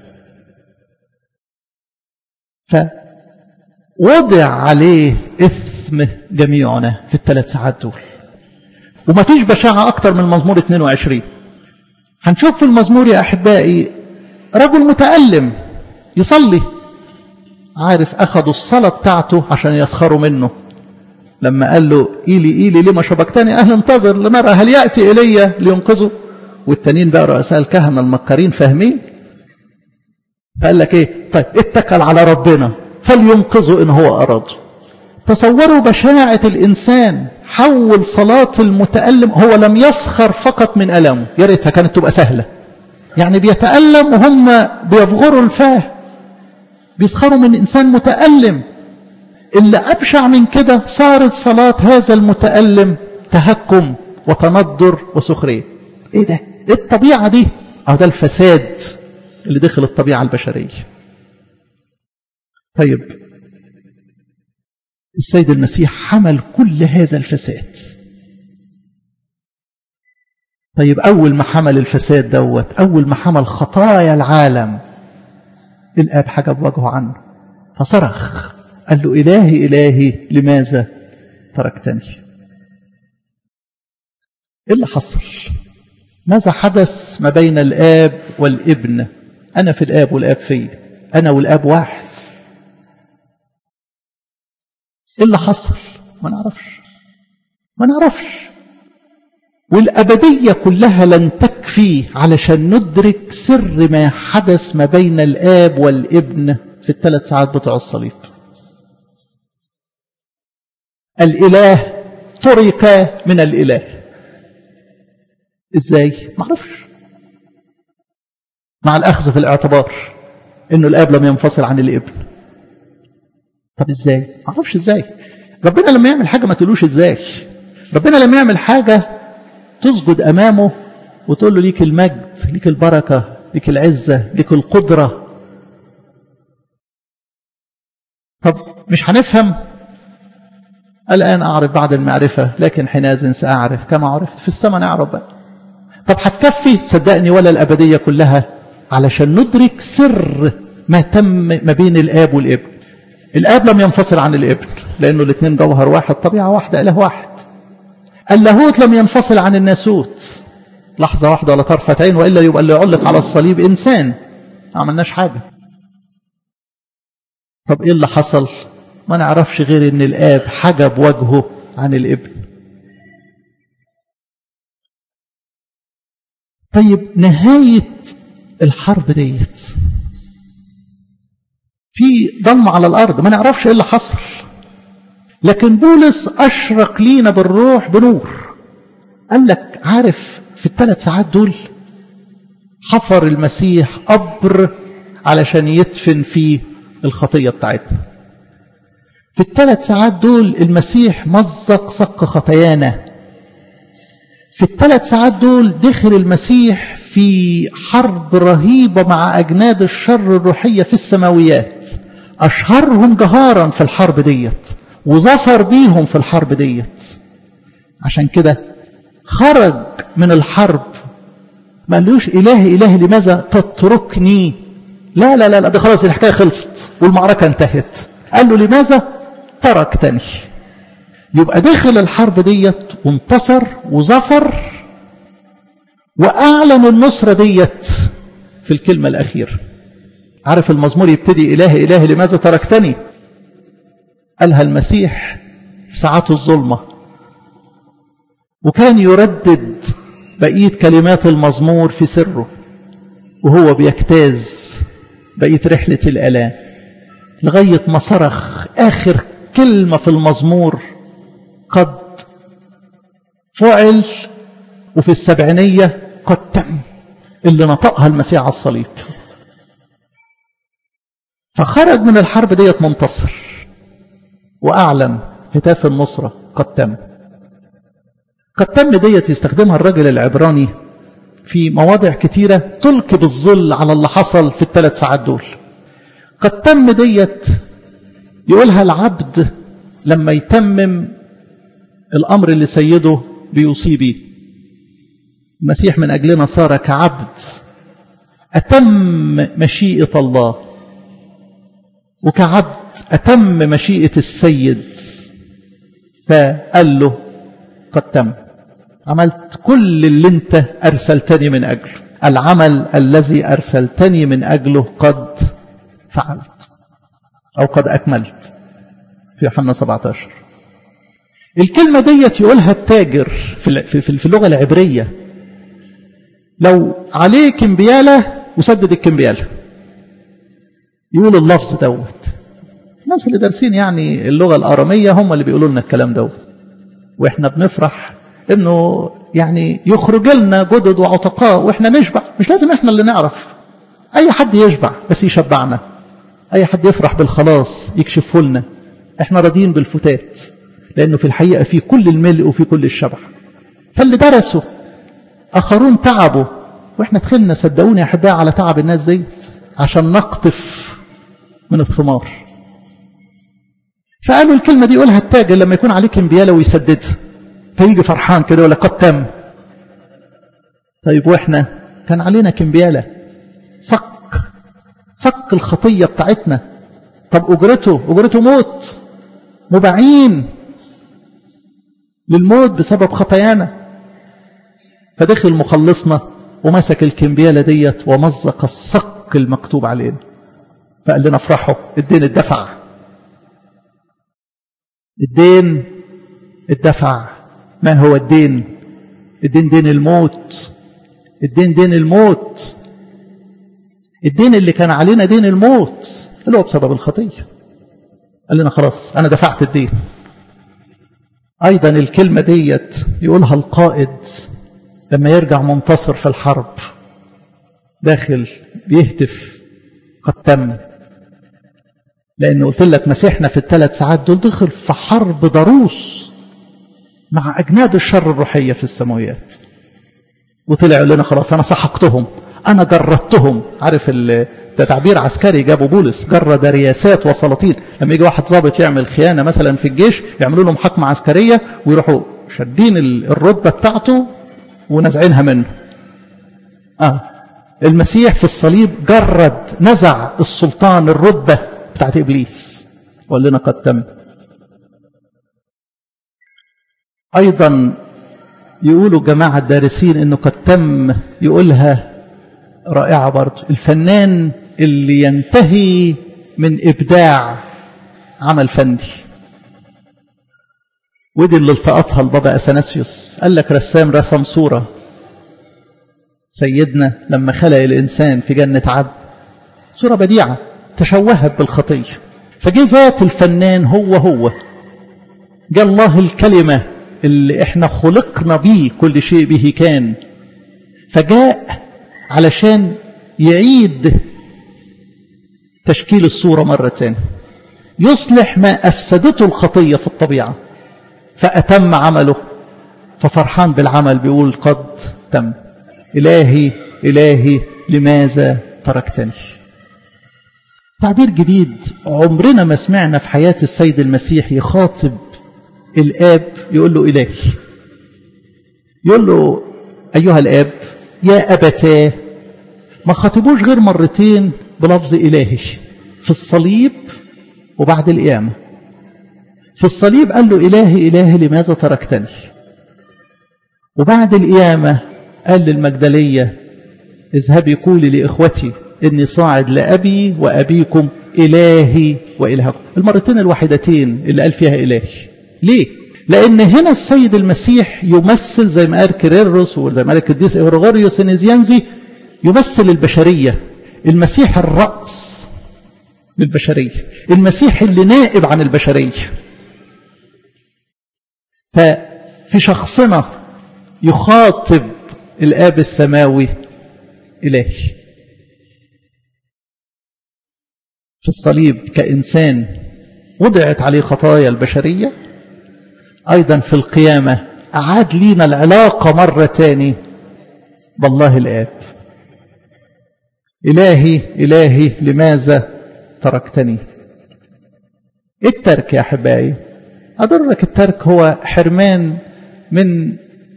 فوضع عليه إثم جميعنا في الثلاث ساعات دول وما فيش بشاعة أكتر من المزمور 22 هنشوف في المزمور يا أحبائي رجل متألم يصلي عارف أخذوا الصلاة بتاعته عشان يسخروا منه لما قال له إيلي إيلي لما شبكتني أهل انتظر لنرى هل يأتي إلي لينقذه والتانيين بقى رؤساء الكهنة المكرين فاهمين فقال لك ايه طيب اتكل على ربنا فلينقذه ان هو اراده تصوروا بشاعة الانسان حول صلاة المتألم هو لم يسخر فقط من ألمه يا ريتها كانت تبقى سهلة يعني بيتألم وهم بيفغروا الفاه بيسخروا من إنسان متألم اللي أبشع من كده صارت صلاة هذا المتألم تهكم وتندر وسخرية ايه ده ايه الطبيعة دي اهو ده الفساد اللي دخل الطبيعة البشرية طيب السيد المسيح حمل كل هذا الفساد طيب أول ما حمل الفساد دوت أول ما حمل خطايا العالم الآب حجب وجهه عنه فصرخ قال له إلهي إلهي لماذا تركتني إيه اللي حصل ماذا حدث ما بين الآب والابن أنا في الآب والآب في أنا والآب واحد إيه اللي حصل ما نعرفش ما نعرفش والأبدية كلها لن تكفي علشان ندرك سر ما حدث ما بين الآب والابن في الثلاث ساعات بتوع الصليب الإله ترك من الإله إزاي؟ ما اعرفش مع الأخذ في الاعتبار إنه الآب لم ينفصل عن الابن طب إزاي؟ ما اعرفش إزاي ربنا لما يعمل حاجة ما تقولوش إزاي ربنا لما يعمل حاجة تسجد أمامه وتقول له ليك المجد ليك البركة ليك العزة ليك القدرة طب مش هنفهم الآن أعرف بعد المعرفة لكن حينئذ سأعرف كما عرفت في السماء نعرف بقى طب هتكفي صدقني ولا الأبدية كلها علشان ندرك سر ما تم ما بين الآب والابن الآب لم ينفصل عن الابن لأنه الاثنين جوهر واحد طبيعة واحدة إله واحد اللاهوت لم ينفصل عن الناسوت لحظة واحدة ولا طرفة عين وإلا يبقى اللي يعلق على الصليب إنسان ما عملناش حاجة طب إيه اللي حصل ما نعرفش غير إن الآب حجب وجهه عن الابن طيب نهاية الحرب ديت في ضلمة على الأرض ما نعرفش إيه اللي حصل لكن بولس أشرق لينا بالروح بنور قال لك عارف في الثلاث ساعات دول حفر المسيح قبر علشان يدفن فيه الخطية بتاعتنا في الثلاث ساعات دول المسيح مزق صك خطايانا في الثلاث ساعات دول دخل المسيح في حرب رهيبة مع أجناد الشر الروحية في السماويات أشهرهم جهارا في الحرب ديت وظفر بيهم في الحرب ديت عشان كده خرج من الحرب ما قالوش إلهي إلهي لماذا تتركني لا لا لا, لا ده خلاص الحكاية خلصت والمعركة انتهت قال له لماذا تركتني يبقى دخل الحرب ديت وانتصر وظفر وأعلن النصرة ديت في الكلمة الأخيرة عارف المزمور يبتدي إلهي إلهي لماذا تركتني قالها المسيح في ساعات الظلمة وكان يردد بقية كلمات المزمور في سره وهو بيجتاز بقية رحلة الألام لغاية ما صرخ آخر كلمة في المزمور قد فعل وفي السبعينية قد تم اللي نطقها المسيح على الصليب فخرج من الحرب ديت منتصر وأعلن هتاف النصرة قد تم قد تم ديت يستخدمها الرجل العبراني في مواضع كتيرة تلقي بالظل على اللي حصل في الثلاث ساعات دول قد تم ديت يقولها العبد لما يتمم الأمر اللي سيده بيوصي بيه المسيح من أجلنا صار كعبد أتم مشيئة الله وكعبد أتم مشيئة السيد فقال له قد تم عملت كل اللي انت أرسلتني من أجله العمل الذي أرسلتني من أجله قد فعلت أو قد أكملت في يوحنا 17 الكلمة ديت يقولها التاجر في في اللغة العبرية لو عليه كمبيالة وسدد الكمبيالة يقول اللفظ دوت الناس اللي دارسين يعني اللغة الآرامية هم اللي بيقولوا لنا الكلام دوت واحنا بنفرح انه يعني يخرج لنا جدد وعتقاء واحنا نشبع مش لازم احنا اللي نعرف اي حد يشبع بس يشبعنا اي حد يفرح بالخلاص يكشفه لنا احنا راضيين بالفتات لانه في الحقيقه في كل الملء وفي كل الشبع فاللي درسوا اخرون تعبوا واحنا دخلنا صدقوني يا احبائي على تعب الناس ديت عشان نقطف من الثمار فقالوا الكلمه دي يقولها التاجر لما يكون عليه كمبياله ويسددها فيجي فرحان كده ولا قد تم طيب واحنا كان علينا كمبياله صك صك الخطيه بتاعتنا طب اجرته اجرته موت مباعين للموت بسبب خطايانا فدخل مخلصنا ومسك الكمبيالة ديت ومزق الصك المكتوب علينا فقال لنا افرحوا الدين اتدفع الدين اتدفع ما هو الدين الدين دين الموت الدين دين الموت الدين اللي كان علينا دين الموت اللي هو بسبب الخطية قال لنا خلاص أنا دفعت الدين أيضا الكلمة ديت يقولها القائد لما يرجع منتصر في الحرب داخل بيهتف قد تم لأن قلت لك مسيحنا في الثلاث ساعات دول دخل في حرب ضروس مع أجناد الشر الروحية في السماويات وطلع لنا خلاص أنا سحقتهم أنا جردتهم عارف ده تعبير عسكري جابوا بولس جرد رياسات وسلاطين لما يجي واحد ضابط يعمل خيانة مثلا في الجيش يعملوا له محاكمة عسكرية ويروحوا شادين الرتبة بتاعته ونزعينها منه آه. المسيح في الصليب جرد نزع السلطان الرتبة بتاعت إبليس وقال لنا قد تم أيضا يقولوا جماعة الدارسين أنه قد تم يقولها رائعة برضو الفنان اللي ينتهي من إبداع عمل فني ودي اللي التقطها البابا أثناسيوس قال لك رسام رسم صورة سيدنا لما خلق الإنسان في جنة عدن صورة بديعة تشوهت بالخطية فجه ذات الفنان هو هو جاء الله الكلمة اللي احنا خلقنا بيه كل شيء به كان فجاء علشان يعيد تشكيل الصورة مرة تانية يصلح ما أفسدته الخطية في الطبيعة فأتم عمله ففرحان بالعمل بيقول قد تم إلهي إلهي لماذا تركتني تعبير جديد عمرنا ما سمعنا في حياة السيد المسيح يخاطب الآب يقول له إلهي يقول له أيها الآب يا أبتاه ما خاطبوش غير مرتين بلفظ إلهي في الصليب وبعد القيامة في الصليب قال له إلهي إلهي لماذا تركتني وبعد القيامة قال للمجدلية اذهبي قولي لإخوتي إني صاعد لأبي وأبيكم إلهي وإلهكم المرتين الوحيدتين اللي قال فيها إلهي ليه؟ لأن هنا السيد المسيح يمثل زي ما قال كيريروس وزي ما قال القديس إغريغوريوس النزيانزي يمثل البشرية المسيح الرأس للبشرية المسيح اللي نائب عن البشرية ففي شخصنا يخاطب الآب السماوي إلهي في الصليب كإنسان وضعت عليه خطايا البشرية أيضا في القيامة أعاد لينا العلاقة مرة تاني بالله الآب إلهي إلهي لماذا تركتني الترك يا أحبائي أدرك الترك هو حرمان من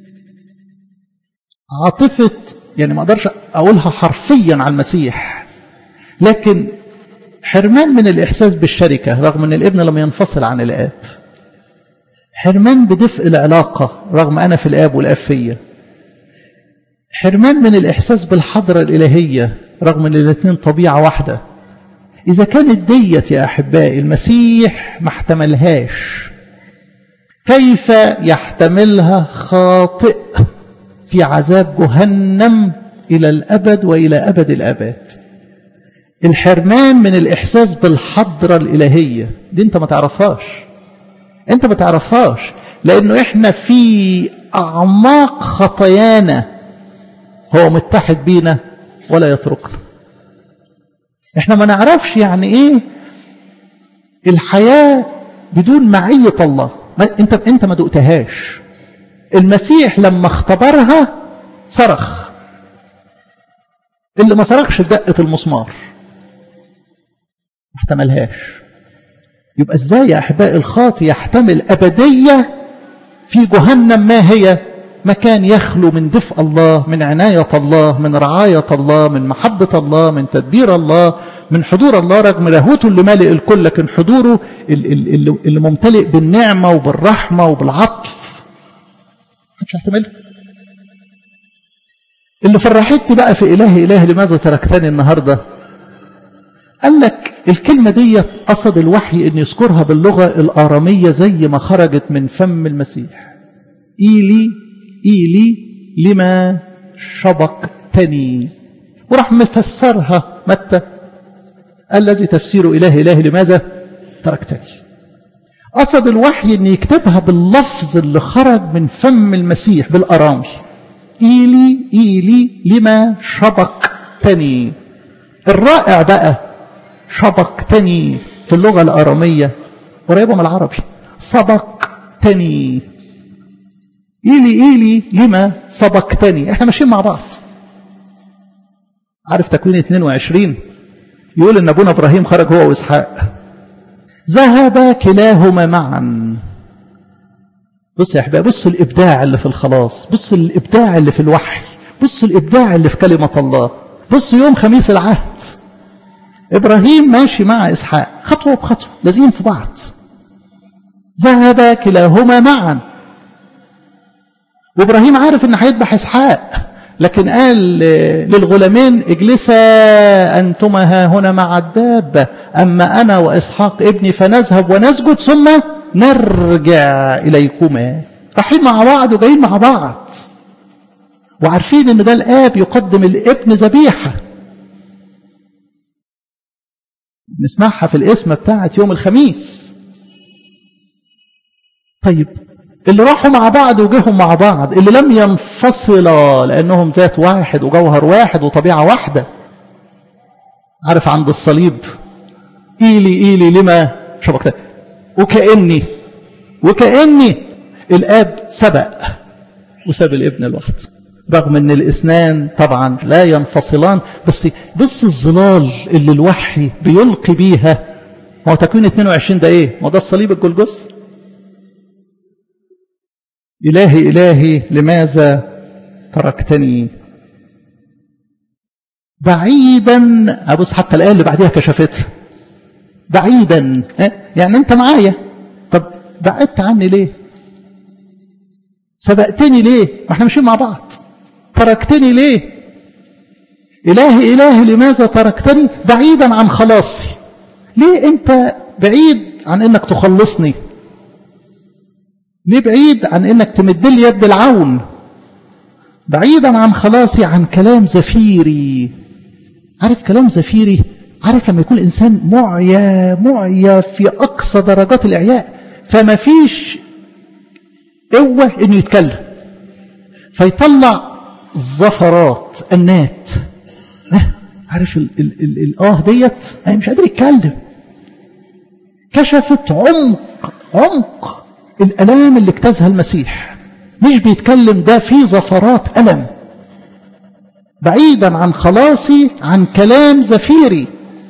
عاطفة يعني ما أقدرش أقولها حرفيا على المسيح لكن حرمان من الإحساس بالشركة رغم أن الابن لم ينفصل عن الآب حرمان بدفء العلاقة رغم أنا في الآب والآب فيا حرمان من الإحساس بالحضرة الإلهية رغم أن الاثنين طبيعة واحدة إذا كانت ديت يا أحبائي المسيح ما احتملهاش كيف يحتملها خاطئ في عذاب جهنم إلى الأبد وإلى أبد الأبد الحرمان من الإحساس بالحضرة الإلهية دي أنت ما تعرفهاش أنت ما تعرفهاش لأنه إحنا في أعماق خطايانا هو متحد بينا ولا يتركنا إحنا ما نعرفش يعني إيه الحياة بدون معية الله ما أنت أنت ما دقتهاش المسيح لما اختبرها صرخ اللي ما صرخش دقة المسمار ما احتملهاش يبقى ازاي يا احبائي الخاطي يحتمل ابديه في جهنم ما هي مكان يخلو من دفء الله من عنايه الله من رعايه الله من محبه الله من تدبير الله من حضور الله رغم لاهوته اللي مالئ الكل لكن حضوره اللي, اللي ممتلئ بالنعمه وبالرحمه وبالعطف محدش يحتملها اللي فرحتني بقى في إلهي إلهي لماذا تركتني النهاردة قال لك الكلمة دي قصد الوحي أن يذكرها باللغة الآرامية زي ما خرجت من فم المسيح إيلي إيلي لما شبقتني وراح مفسرها متى الذي تفسير إله إله لماذا تركتني قصد الوحي أن يكتبها باللفظ اللي خرج من فم المسيح بالأرامي إيلي إيلي لما شبقتني الرائع بقى شبقتني في اللغة الآرامية قريبة من العربي سبقتني إيلي إيلي لما سبقتني احنا ماشيين مع بعض عارف تكوين 22 يقول ان ابونا ابراهيم خرج هو واسحاق ذهب كلاهما معا بص يا احبائي بص الابداع اللي في الخلاص بص الابداع اللي في الوحي بص الابداع اللي في كلمه الله بص يوم خميس العهد ابراهيم ماشي مع اسحاق خطوه بخطوه لازقين في بعض ذهب كلاهما معا وابراهيم عارف ان هيذبح اسحاق لكن قال للغلامين اجلسا انتما ها هنا مع الدابه اما انا واسحاق ابني فنذهب ونسجد ثم نرجع اليكما رايحين مع بعض وجايين مع بعض وعارفين ان ده الاب يقدم الابن ذبيحه نسمعها في الاسم بتاعت يوم الخميس طيب اللي راحوا مع بعض وجيهم مع بعض اللي لم ينفصلا لانهم ذات واحد وجوهر واحد وطبيعه واحده عارف عند الصليب ايلي ايلي لما شبكت وكاني وكاني الاب سبق وساب الابن لوحده رغم ان الاثنان طبعا لا ينفصلان بس بص الظلال اللي الوحي بيلقي بيها ما هو تكوين 22 ده ايه ما ده الصليب الجلجس إلهي إلهي لماذا تركتني بعيدا أبص حتى الآية اللي بعدها كشفتها بعيدا يعني أنت معايا طب بعدت عني ليه سبقتني ليه ما احنا ماشيين مع بعض تركتني ليه إلهي إلهي لماذا تركتني بعيدا عن خلاصي ليه أنت بعيد عن أنك تخلصني ليه بعيد عن انك تمد لي يد العون بعيدا عن خلاصي عن كلام زفيري عارف كلام زفيري عارف لما يكون الانسان معيا معيا في اقصى درجات الاعياء فما فيش قوه انه يتكلم فيطلع زفرات النات عارف ال ال ال الاه ديت مش قادر يتكلم كشفت عمق عمق الألام اللي اجتازها المسيح مش بيتكلم ده في زفرات ألم بعيدا عن خلاصي عن كلام زفيري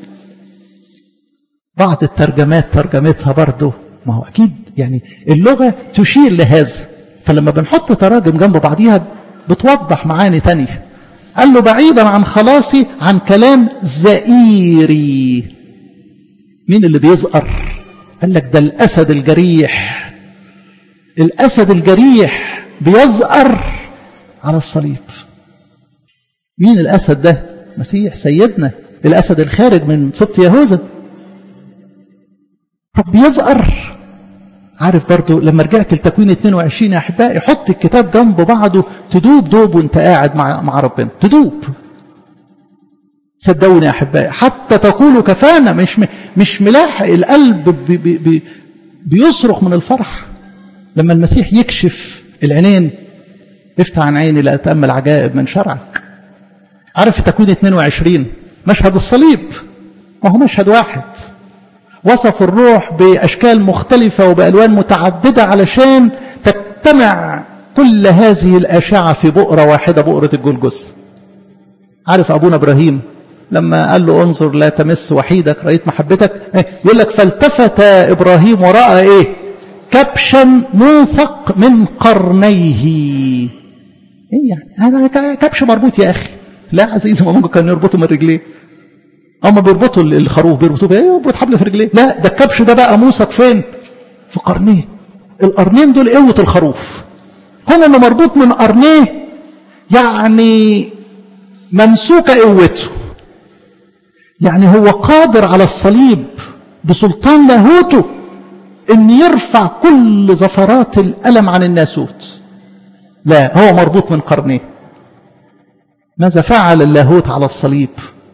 بعض الترجمات ترجمتها برضه ما هو أكيد يعني اللغة تشير لهذا فلما بنحط تراجم جنب بعضيها بتوضح معاني تانية قال له بعيدا عن خلاصي عن كلام زئيري مين اللي بيزقر قال لك ده الأسد الجريح الأسد الجريح بيزقر على الصليب مين الأسد ده مسيح سيدنا الأسد الخارج من سبط يهوذا طب بيزقر عارف برضو لما رجعت لتكوين 22 يا احبائي حط الكتاب جنب بعضه تدوب دوب وانت قاعد مع مع ربنا تدوب صدقوني يا احبائي حتى تقولوا كفانا مش مش ملاحق القلب بي بي بي بيصرخ من الفرح لما المسيح يكشف العينين افتح عن عيني لاتامل عجائب من شرعك عارف في تكوين 22 مشهد الصليب ما هو مشهد واحد وصف الروح بأشكال مختلفة وبألوان متعددة علشان تجتمع كل هذه الأشعة في بؤرة واحدة بؤرة الجلجث عارف أبونا إبراهيم لما قال له انظر لا تمس وحيدك رأيت محبتك يقول لك فالتفت إبراهيم ورأى إيه كبشا موثق من قرنيه ايه يعني هذا كبش مربوط يا اخي لا عزيزي ما ممكن كان يربطه من رجليه هم بيربطوا الخروف بيربطوه بايه يربط حبل في رجليه لا ده الكبش ده بقى موثق فين في قرنيه القرنين دول قوه الخروف هو اللي مربوط من قرنيه يعني ممسوكه قوته يعني هو قادر على الصليب بسلطان لاهوته ان يرفع كل زفرات الالم عن الناسوت لا هو مربوط من قرنيه ماذا فعل اللاهوت على الصليب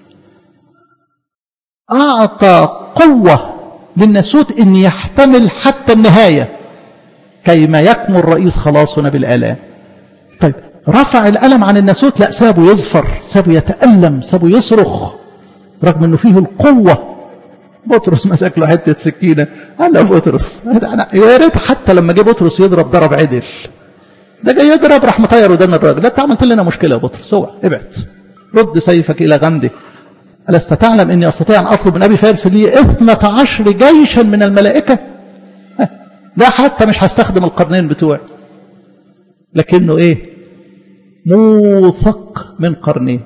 أعطى قوة للناسوت أن يحتمل حتى النهاية كيما يكمل رئيس خلاصنا بالآلام طيب رفع الألم عن الناسوت لا سابه يزفر سابه يتألم سابه يصرخ رغم أنه فيه القوة بطرس مسك له حتة سكينة قال له بطرس يا ريت حتى لما جه بطرس يضرب ضرب عدل ده جاي يضرب راح مطير ودان الراجل ده انت عملت لنا مشكله يا بطرس اوعى ابعد رد سيفك الى غمده ألست تعلم أني أستطيع أن أطلب من أبي فارس لي اثنة عشر جيشا من الملائكة لا حتى مش هستخدم القرنين بتوعي لكنه إيه موثق من قرنين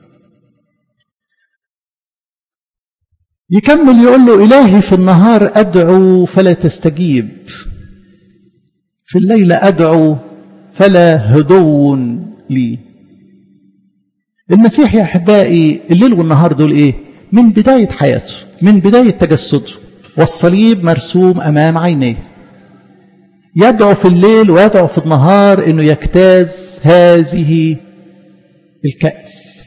يكمل يقول له إلهي في النهار أدعو فلا تستجيب في الليل أدعو فلا هدو لي المسيح يا أحبائي الليل والنهار دول إيه من بداية حياته من بداية تجسده والصليب مرسوم أمام عينيه يدعو في الليل ويدعو في النهار أنه يجتاز هذه الكأس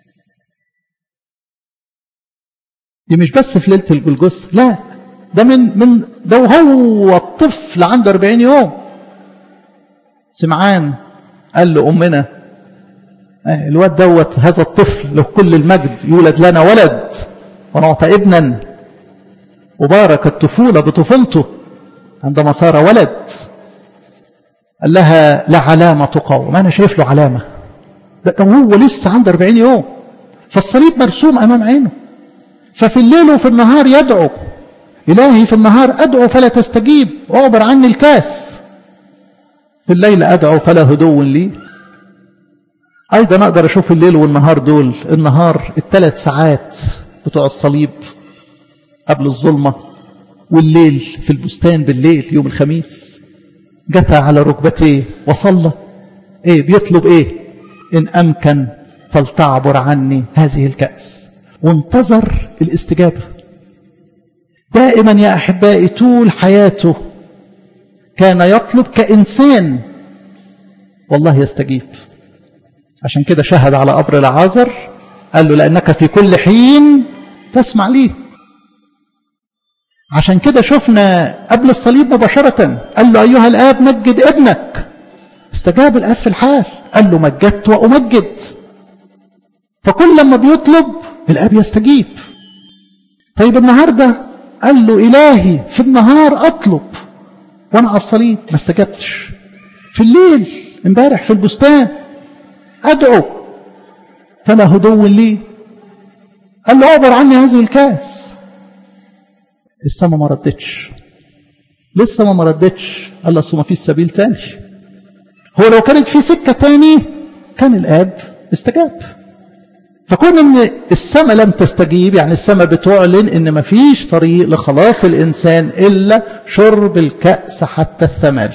دي مش بس في ليلة الجلجث لا ده من من ده وهو الطفل عنده 40 يوم سمعان قال لأمنا الواد دوت هذا الطفل له كل المجد يولد لنا ولد ونعطى ابنا وبارك الطفولة بطفولته عندما صار ولد قال لها لا علامة تقاوم أنا شايف له علامة ده هو لسه عنده 40 يوم فالصليب مرسوم أمام عينه ففي الليل وفي النهار يدعو إلهي في النهار أدعو فلا تستجيب أعبر عني الكاس في الليل أدعو فلا هدو لي أيضا أقدر أشوف الليل والنهار دول النهار الثلاث ساعات بتوع الصليب قبل الظلمة والليل في البستان بالليل يوم الخميس جثى على ركبتيه وصلى ايه بيطلب ايه ان امكن فلتعبر عني هذه الكأس وانتظر الاستجابة دائما يا احبائي طول حياته كان يطلب كإنسان والله يستجيب عشان كده شهد على قبر العازر قال له لأنك في كل حين تسمع ليه عشان كده شفنا قبل الصليب مباشرة قال له أيها الآب مجد ابنك استجاب الآب في الحال قال له مجدت وأمجد فكل لما بيطلب الآب يستجيب طيب النهاردة قال له إلهي في النهار أطلب وأنا على الصليب ما استجبتش في الليل امبارح في البستان أدعو فلا هدو لي قال له اعبر عني هذه الكاس السما ما ردتش لسه ما ردتش قال له اصل ما فيش سبيل تاني هو لو كانت في سكه تاني كان الاب استجاب فكون ان السماء لم تستجيب يعني السماء بتعلن ان ما فيش طريق لخلاص الانسان الا شرب الكاس حتى الثمل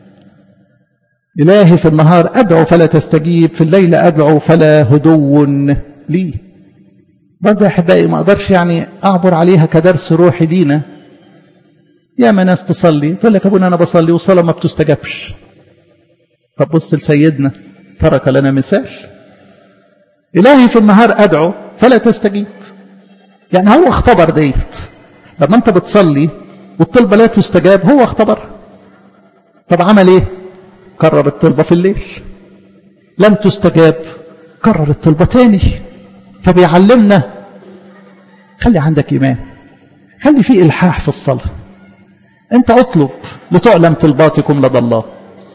إلهي في النهار أدعو فلا تستجيب في الليل أدعو فلا هدو لي برضه يا أحبائي ما أقدرش يعني أعبر عليها كدرس روحي لينا يا ما ناس تصلي تقول لك ابونا انا بصلي والصلاه ما بتستجابش طب بص لسيدنا ترك لنا مثال الهي في النهار ادعو فلا تستجيب يعني هو اختبر ديت لما انت بتصلي والطلبه لا تستجاب هو اختبر طب عمل ايه كرر الطلبه في الليل لم تستجاب كرر الطلبه تاني فبيعلمنا خلي عندك ايمان خلي في الحاح في الصلاه انت اطلب لتعلم طلباتكم لدى الله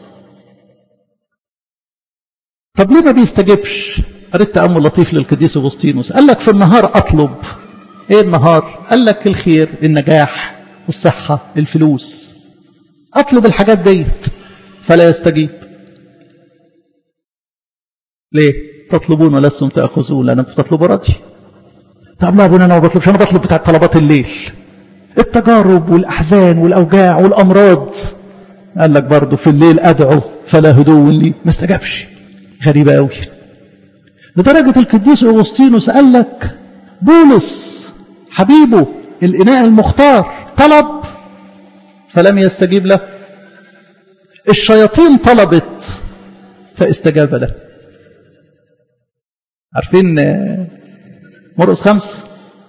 طب ليه ما بيستجبش قريت تأمل لطيف للقديس أغسطينوس قال لك في النهار أطلب إيه النهار قال لك الخير النجاح الصحة الفلوس أطلب الحاجات ديت فلا يستجيب ليه تطلبون ولستم تأخذون لأنكم بتطلبوا راضي طب لا أبونا أنا ما بطلبش أنا بطلب بتاع طلبات الليل التجارب والأحزان والأوجاع والأمراض قال لك برضه في الليل أدعو فلا هدوء لي ما استجابش غريبة قوي لدرجة القديس أغسطينوس قال لك بولس حبيبه الإناء المختار طلب فلم يستجيب له الشياطين طلبت فاستجاب له عارفين مرقس خمس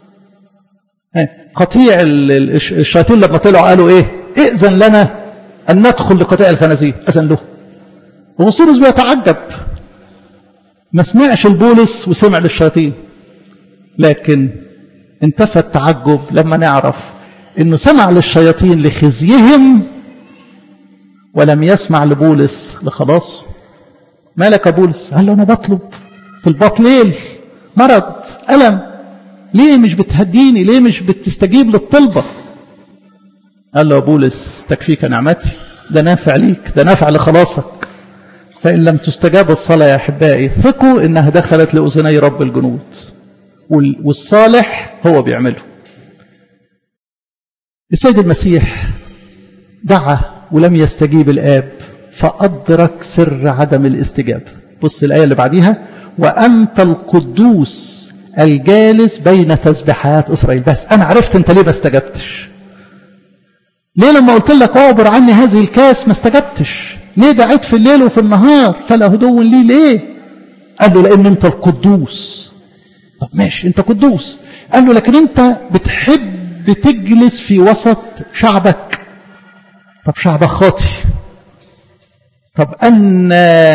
قطيع الشياطين لما طلعوا قالوا ايه ائذن لنا ان ندخل لقطيع الخنازير اذن له وغسطينوس بيتعجب ما سمعش البولس وسمع للشياطين لكن انتفى التعجب لما نعرف انه سمع للشياطين لخزيهم ولم يسمع لبولس لخلاص مالك يا بولس قال له انا بطلب في الباط ليل مرض الم ليه مش بتهديني ليه مش بتستجيب للطلبه قال له يا بولس تكفيك نعمتي ده نافع ليك ده نافع لخلاصك فإن لم تستجاب الصلاة يا أحبائي ثقوا إنها دخلت لأذني رب الجنود والصالح هو بيعمله السيد المسيح دعا ولم يستجيب الآب فأدرك سر عدم الاستجابة بص الآية اللي بعديها وأنت القدوس الجالس بين تسبيحات إسرائيل بس أنا عرفت أنت ليه ما استجبتش ليه لما قلت لك اعبر عني هذه الكاس ما استجبتش ليه دعيت في الليل وفي النهار فلا هدوء لي ليه قال له لان انت القدوس طب ماشي انت قدوس قال له لكن انت بتحب تجلس في وسط شعبك طب شعبك خاطي طب أن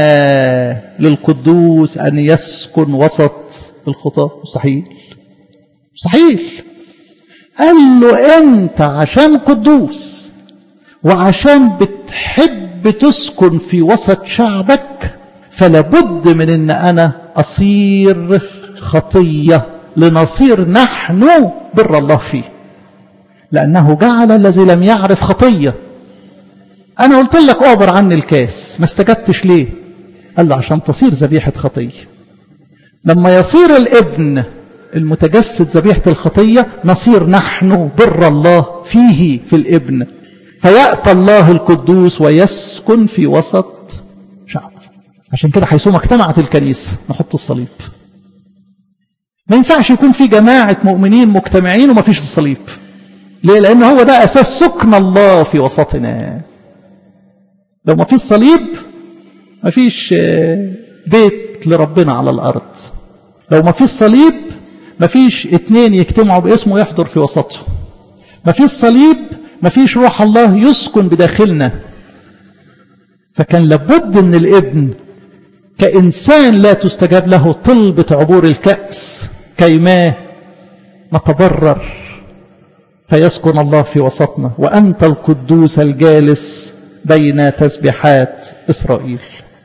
للقدوس أن يسكن وسط الخطاة مستحيل مستحيل قال له أنت عشان قدوس وعشان بتحب تسكن في وسط شعبك فلابد من أن أنا أصير خطية لنصير نحن بر الله فيه لأنه جعل الذي لم يعرف خطية أنا قلت لك أعبر عني الكاس ما استجبتش ليه قال له عشان تصير ذبيحة خطية لما يصير الابن المتجسد ذبيحة الخطية نصير نحن بر الله فيه في الابن فيأتى الله القدوس ويسكن في وسط شعب عشان كده حيثما اجتمعت الكنيسة نحط الصليب ما ينفعش يكون في جماعة مؤمنين مجتمعين وما فيش الصليب ليه لأن هو ده أساس سكن الله في وسطنا لو ما فيش صليب ما فيش بيت لربنا على الأرض لو ما فيش صليب ما فيش اتنين يجتمعوا باسمه يحضر في وسطه ما فيش صليب ما فيش روح الله يسكن بداخلنا فكان لابد من الابن كإنسان لا تستجاب له طلبة عبور الكأس كيما نتبرر فيسكن الله في وسطنا وأنت القدوس الجالس بين تسبيحات إسرائيل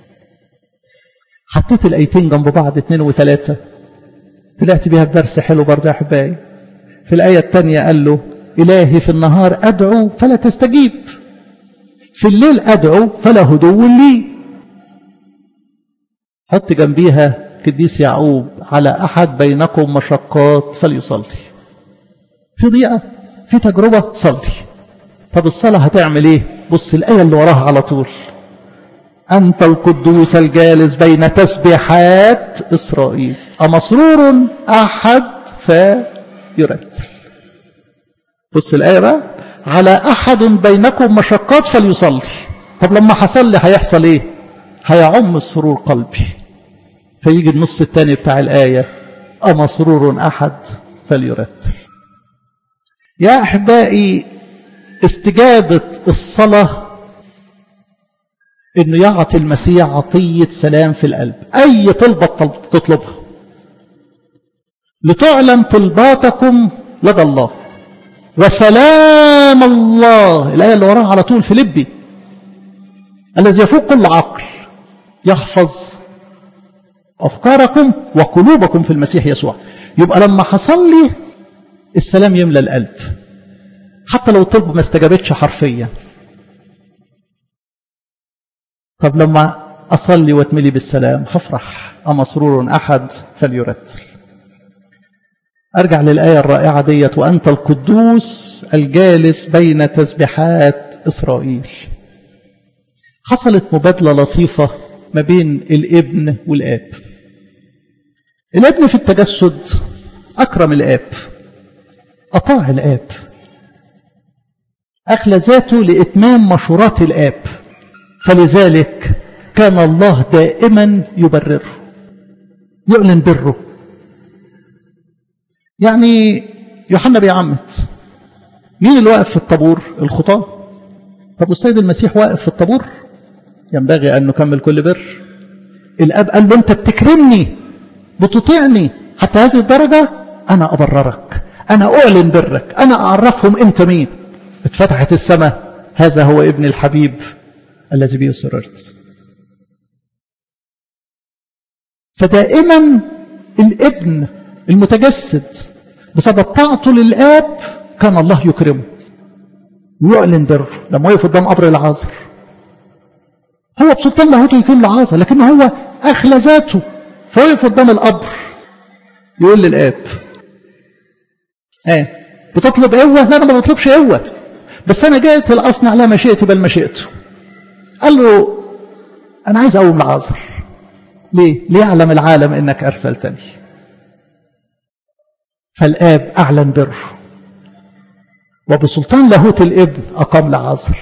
حطيت الآيتين جنب بعض اثنين وثلاثة طلعت بيها بدرس حلو برضه يا أحبائي في الآية الثانية قال له إلهي في النهار أدعو فلا تستجيب في الليل أدعو فلا هدو لي حط جنبيها قديس يعقوب على أحد بينكم مشقات فليصلي في ضيقة في تجربة صلي طب الصلاة هتعمل ايه بص الآية اللي وراها على طول أنت القدوس الجالس بين تسبيحات إسرائيل أمسرور أحد فيرتل بص الآية بقى على أحد بينكم مشقات فليصلي طب لما حصل لي هيحصل ايه هيعم السرور قلبي فيجي النص الثاني بتاع الآية أما سرور أحد فليرتل يا أحبائي استجابة الصلاة انه يعطي المسيح عطية سلام في القلب اي طلبة تطلبها لتعلن طلباتكم لدى الله وسلام الله الآية اللي وراها على طول في لبي الذي يفوق كل عقل يحفظ أفكاركم وقلوبكم في المسيح يسوع يبقى لما حصل لي السلام يملى القلب حتى لو الطلب ما استجابتش حرفيا طب لما أصلي واتملي بالسلام هفرح أما سرور أحد فليرتل أرجع للآية الرائعة ديت وأنت القدوس الجالس بين تسبيحات إسرائيل حصلت مبادلة لطيفة ما بين الابن والآب الابن في التجسد أكرم الآب أطاع الآب أخلى ذاته لإتمام مشورات الآب فلذلك كان الله دائما يبرره يعلن بره يعني يوحنا بيعمت مين اللي واقف في الطابور الخطاة طب والسيد المسيح واقف في الطابور ينبغي أن نكمل كل بر الأب قال له أنت بتكرمني بتطيعني حتى هذه الدرجة أنا أبررك أنا أعلن برك أنا أعرفهم أنت مين اتفتحت السماء هذا هو ابن الحبيب الذي به سررت فدائما الابن المتجسد بسبب طاعته للآب كان الله يكرمه ويعلن بره لما وقف قدام قبر العازر هو بسلطان لاهوته يكون لعازر لكن هو أخلى ذاته فوقف قدام القبر يقول للآب ايه بتطلب قوة لا أنا ما بطلبش قوة بس أنا جئت لأصنع لا مشيئتي بل مشيئته قال له أنا عايز أقوم لعازر ليه؟ ليعلم العالم إنك أرسلتني فالآب أعلن بره وبسلطان لاهوت الابن أقام لعازر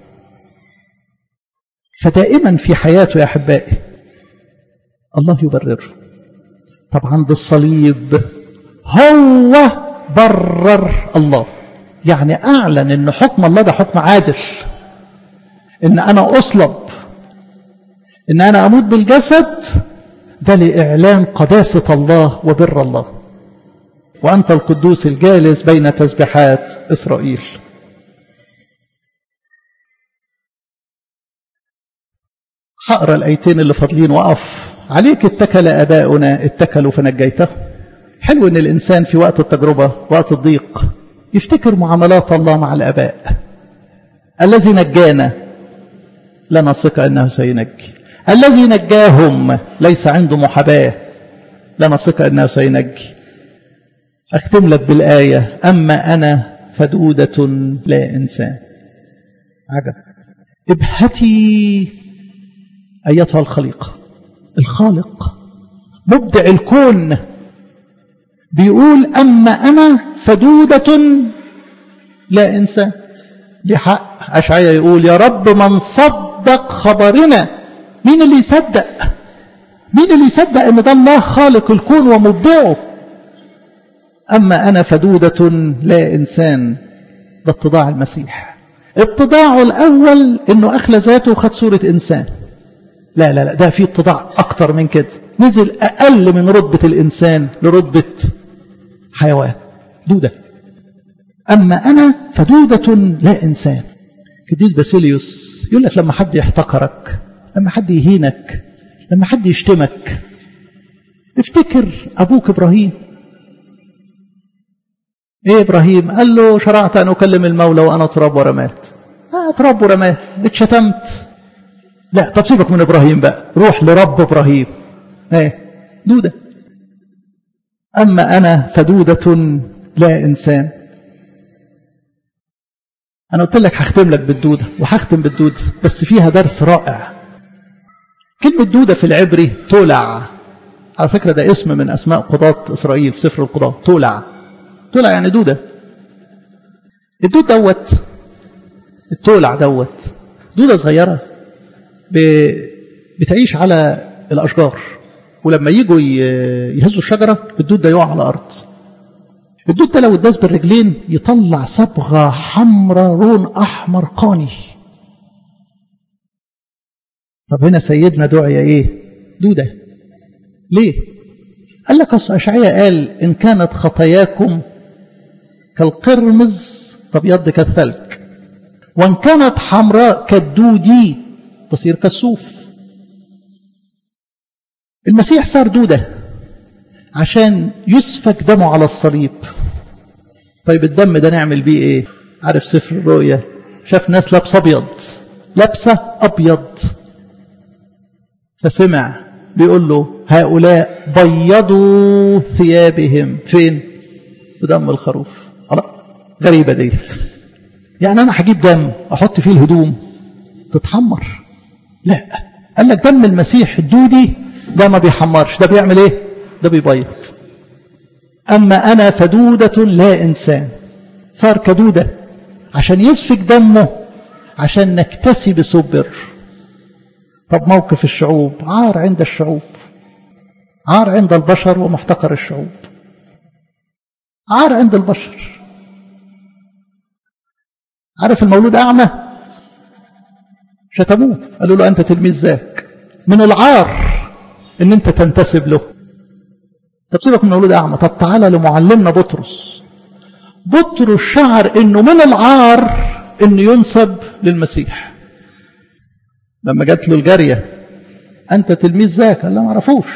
فدائما في حياته يا أحبائي الله يبرره طب عند الصليب هو برر الله يعني أعلن أن حكم الله ده حكم عادل أن أنا أصلب أن أنا أموت بالجسد ده لإعلان قداسة الله وبر الله وأنت القدوس الجالس بين تسبيحات إسرائيل هقرا الايتين اللي فاضلين وقف عليك اتكل اباؤنا اتكلوا فنجيته حلو ان الانسان في وقت التجربه وقت الضيق يفتكر معاملات الله مع الاباء الذي نجانا لنا ثقه انه سينجي الذي نجاهم ليس عنده محاباه لنا ثقه انه سينجي اختم لك بالايه اما انا فدوده لا انسان عجب ابهتي أيتها الخليقة الخالق مبدع الكون بيقول أما أنا فدودة لا إنسان لحق أشعية يقول يا رب من صدق خبرنا مين اللي يصدق مين اللي يصدق أن ده الله خالق الكون ومبدعه أما أنا فدودة لا إنسان ده اتضاع المسيح اتضاعه الأول أنه أخلى ذاته وخد صورة إنسان لا لا لا ده في اتضاع أكتر من كده نزل أقل من رتبة الإنسان لرتبة حيوان دودة أما أنا فدودة لا إنسان قديس باسيليوس يقول لك لما حد يحتقرك لما حد يهينك لما حد يشتمك افتكر أبوك إبراهيم ايه ابراهيم قال له شرعت ان اكلم المولى وانا تراب ورمات اه تراب ورمات اتشتمت لا طب سيبك من ابراهيم بقى روح لرب ابراهيم ايه دوده اما انا فدوده لا انسان انا قلت لك هختم لك بالدوده وهختم بالدوده بس فيها درس رائع كلمه دوده في العبري تولع على فكره ده اسم من اسماء قضاه اسرائيل في سفر القضاه تولع تولع يعني دوده الدود دوت التولع دوت دودة صغيرة بتعيش على الأشجار ولما يجوا يهزوا الشجرة الدود ده يقع على الأرض الدود ده لو اتداس بالرجلين يطلع صبغة حمراء لون أحمر قاني طب هنا سيدنا دعي ايه دودة ليه قال لك أصل أشعية قال إن كانت خطاياكم كالقرمز تبيض كالثلج وإن كانت حمراء كالدودي تصير كالصوف المسيح صار دودة عشان يسفك دمه على الصليب طيب الدم ده نعمل بيه ايه عارف سفر الرؤيا شاف ناس لابسه ابيض لابسه ابيض فسمع بيقول له هؤلاء بيضوا ثيابهم فين في دم الخروف غريبه ديت يعني انا هجيب دم احط فيه الهدوم تتحمر لا قال لك دم المسيح الدودي ده ما بيحمرش ده بيعمل ايه ده بيبيض اما انا فدودة لا انسان صار كدودة عشان يسفك دمه عشان نكتسي بسبر طب موقف الشعوب عار عند الشعوب عار عند البشر ومحتقر الشعوب عار عند البشر عارف المولود أعمى شتموه قالوا له أنت تلميذ ذاك من العار ان انت تنتسب له طب سيبك من مولود اعمى طب تعالى لمعلمنا بطرس بطرس شعر انه من العار انه ينسب للمسيح لما جات له الجاريه انت تلميذ ذاك قال لا ما اعرفوش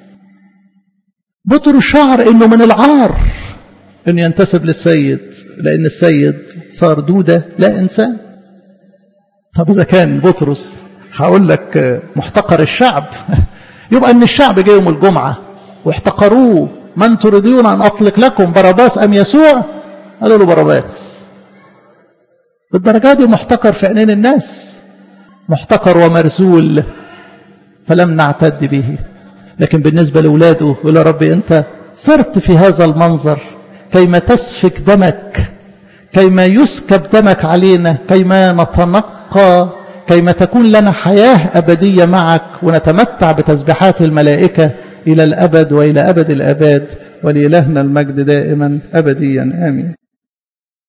بطرس شعر انه من العار انه ينتسب للسيد لان السيد صار دوده لا انسان طب اذا كان بطرس هقول لك محتقر الشعب يبقى ان الشعب جه يوم الجمعه واحتقروه من تريدون ان اطلق لكم باراباس ام يسوع قالوا له باراباس بالدرجه دي محتقر في عينين الناس محتقر ومرزول فلم نعتد به لكن بالنسبه لاولاده يقول يا رب انت صرت في هذا المنظر كيما تسفك دمك كيما يسكب دمك علينا كيما نتنقى كيما تكون لنا حياة أبدية معك ونتمتع بتسبيحات الملائكة إلى الأبد وإلى أبد الأباد ولإلهنا المجد دائما أبديا آمين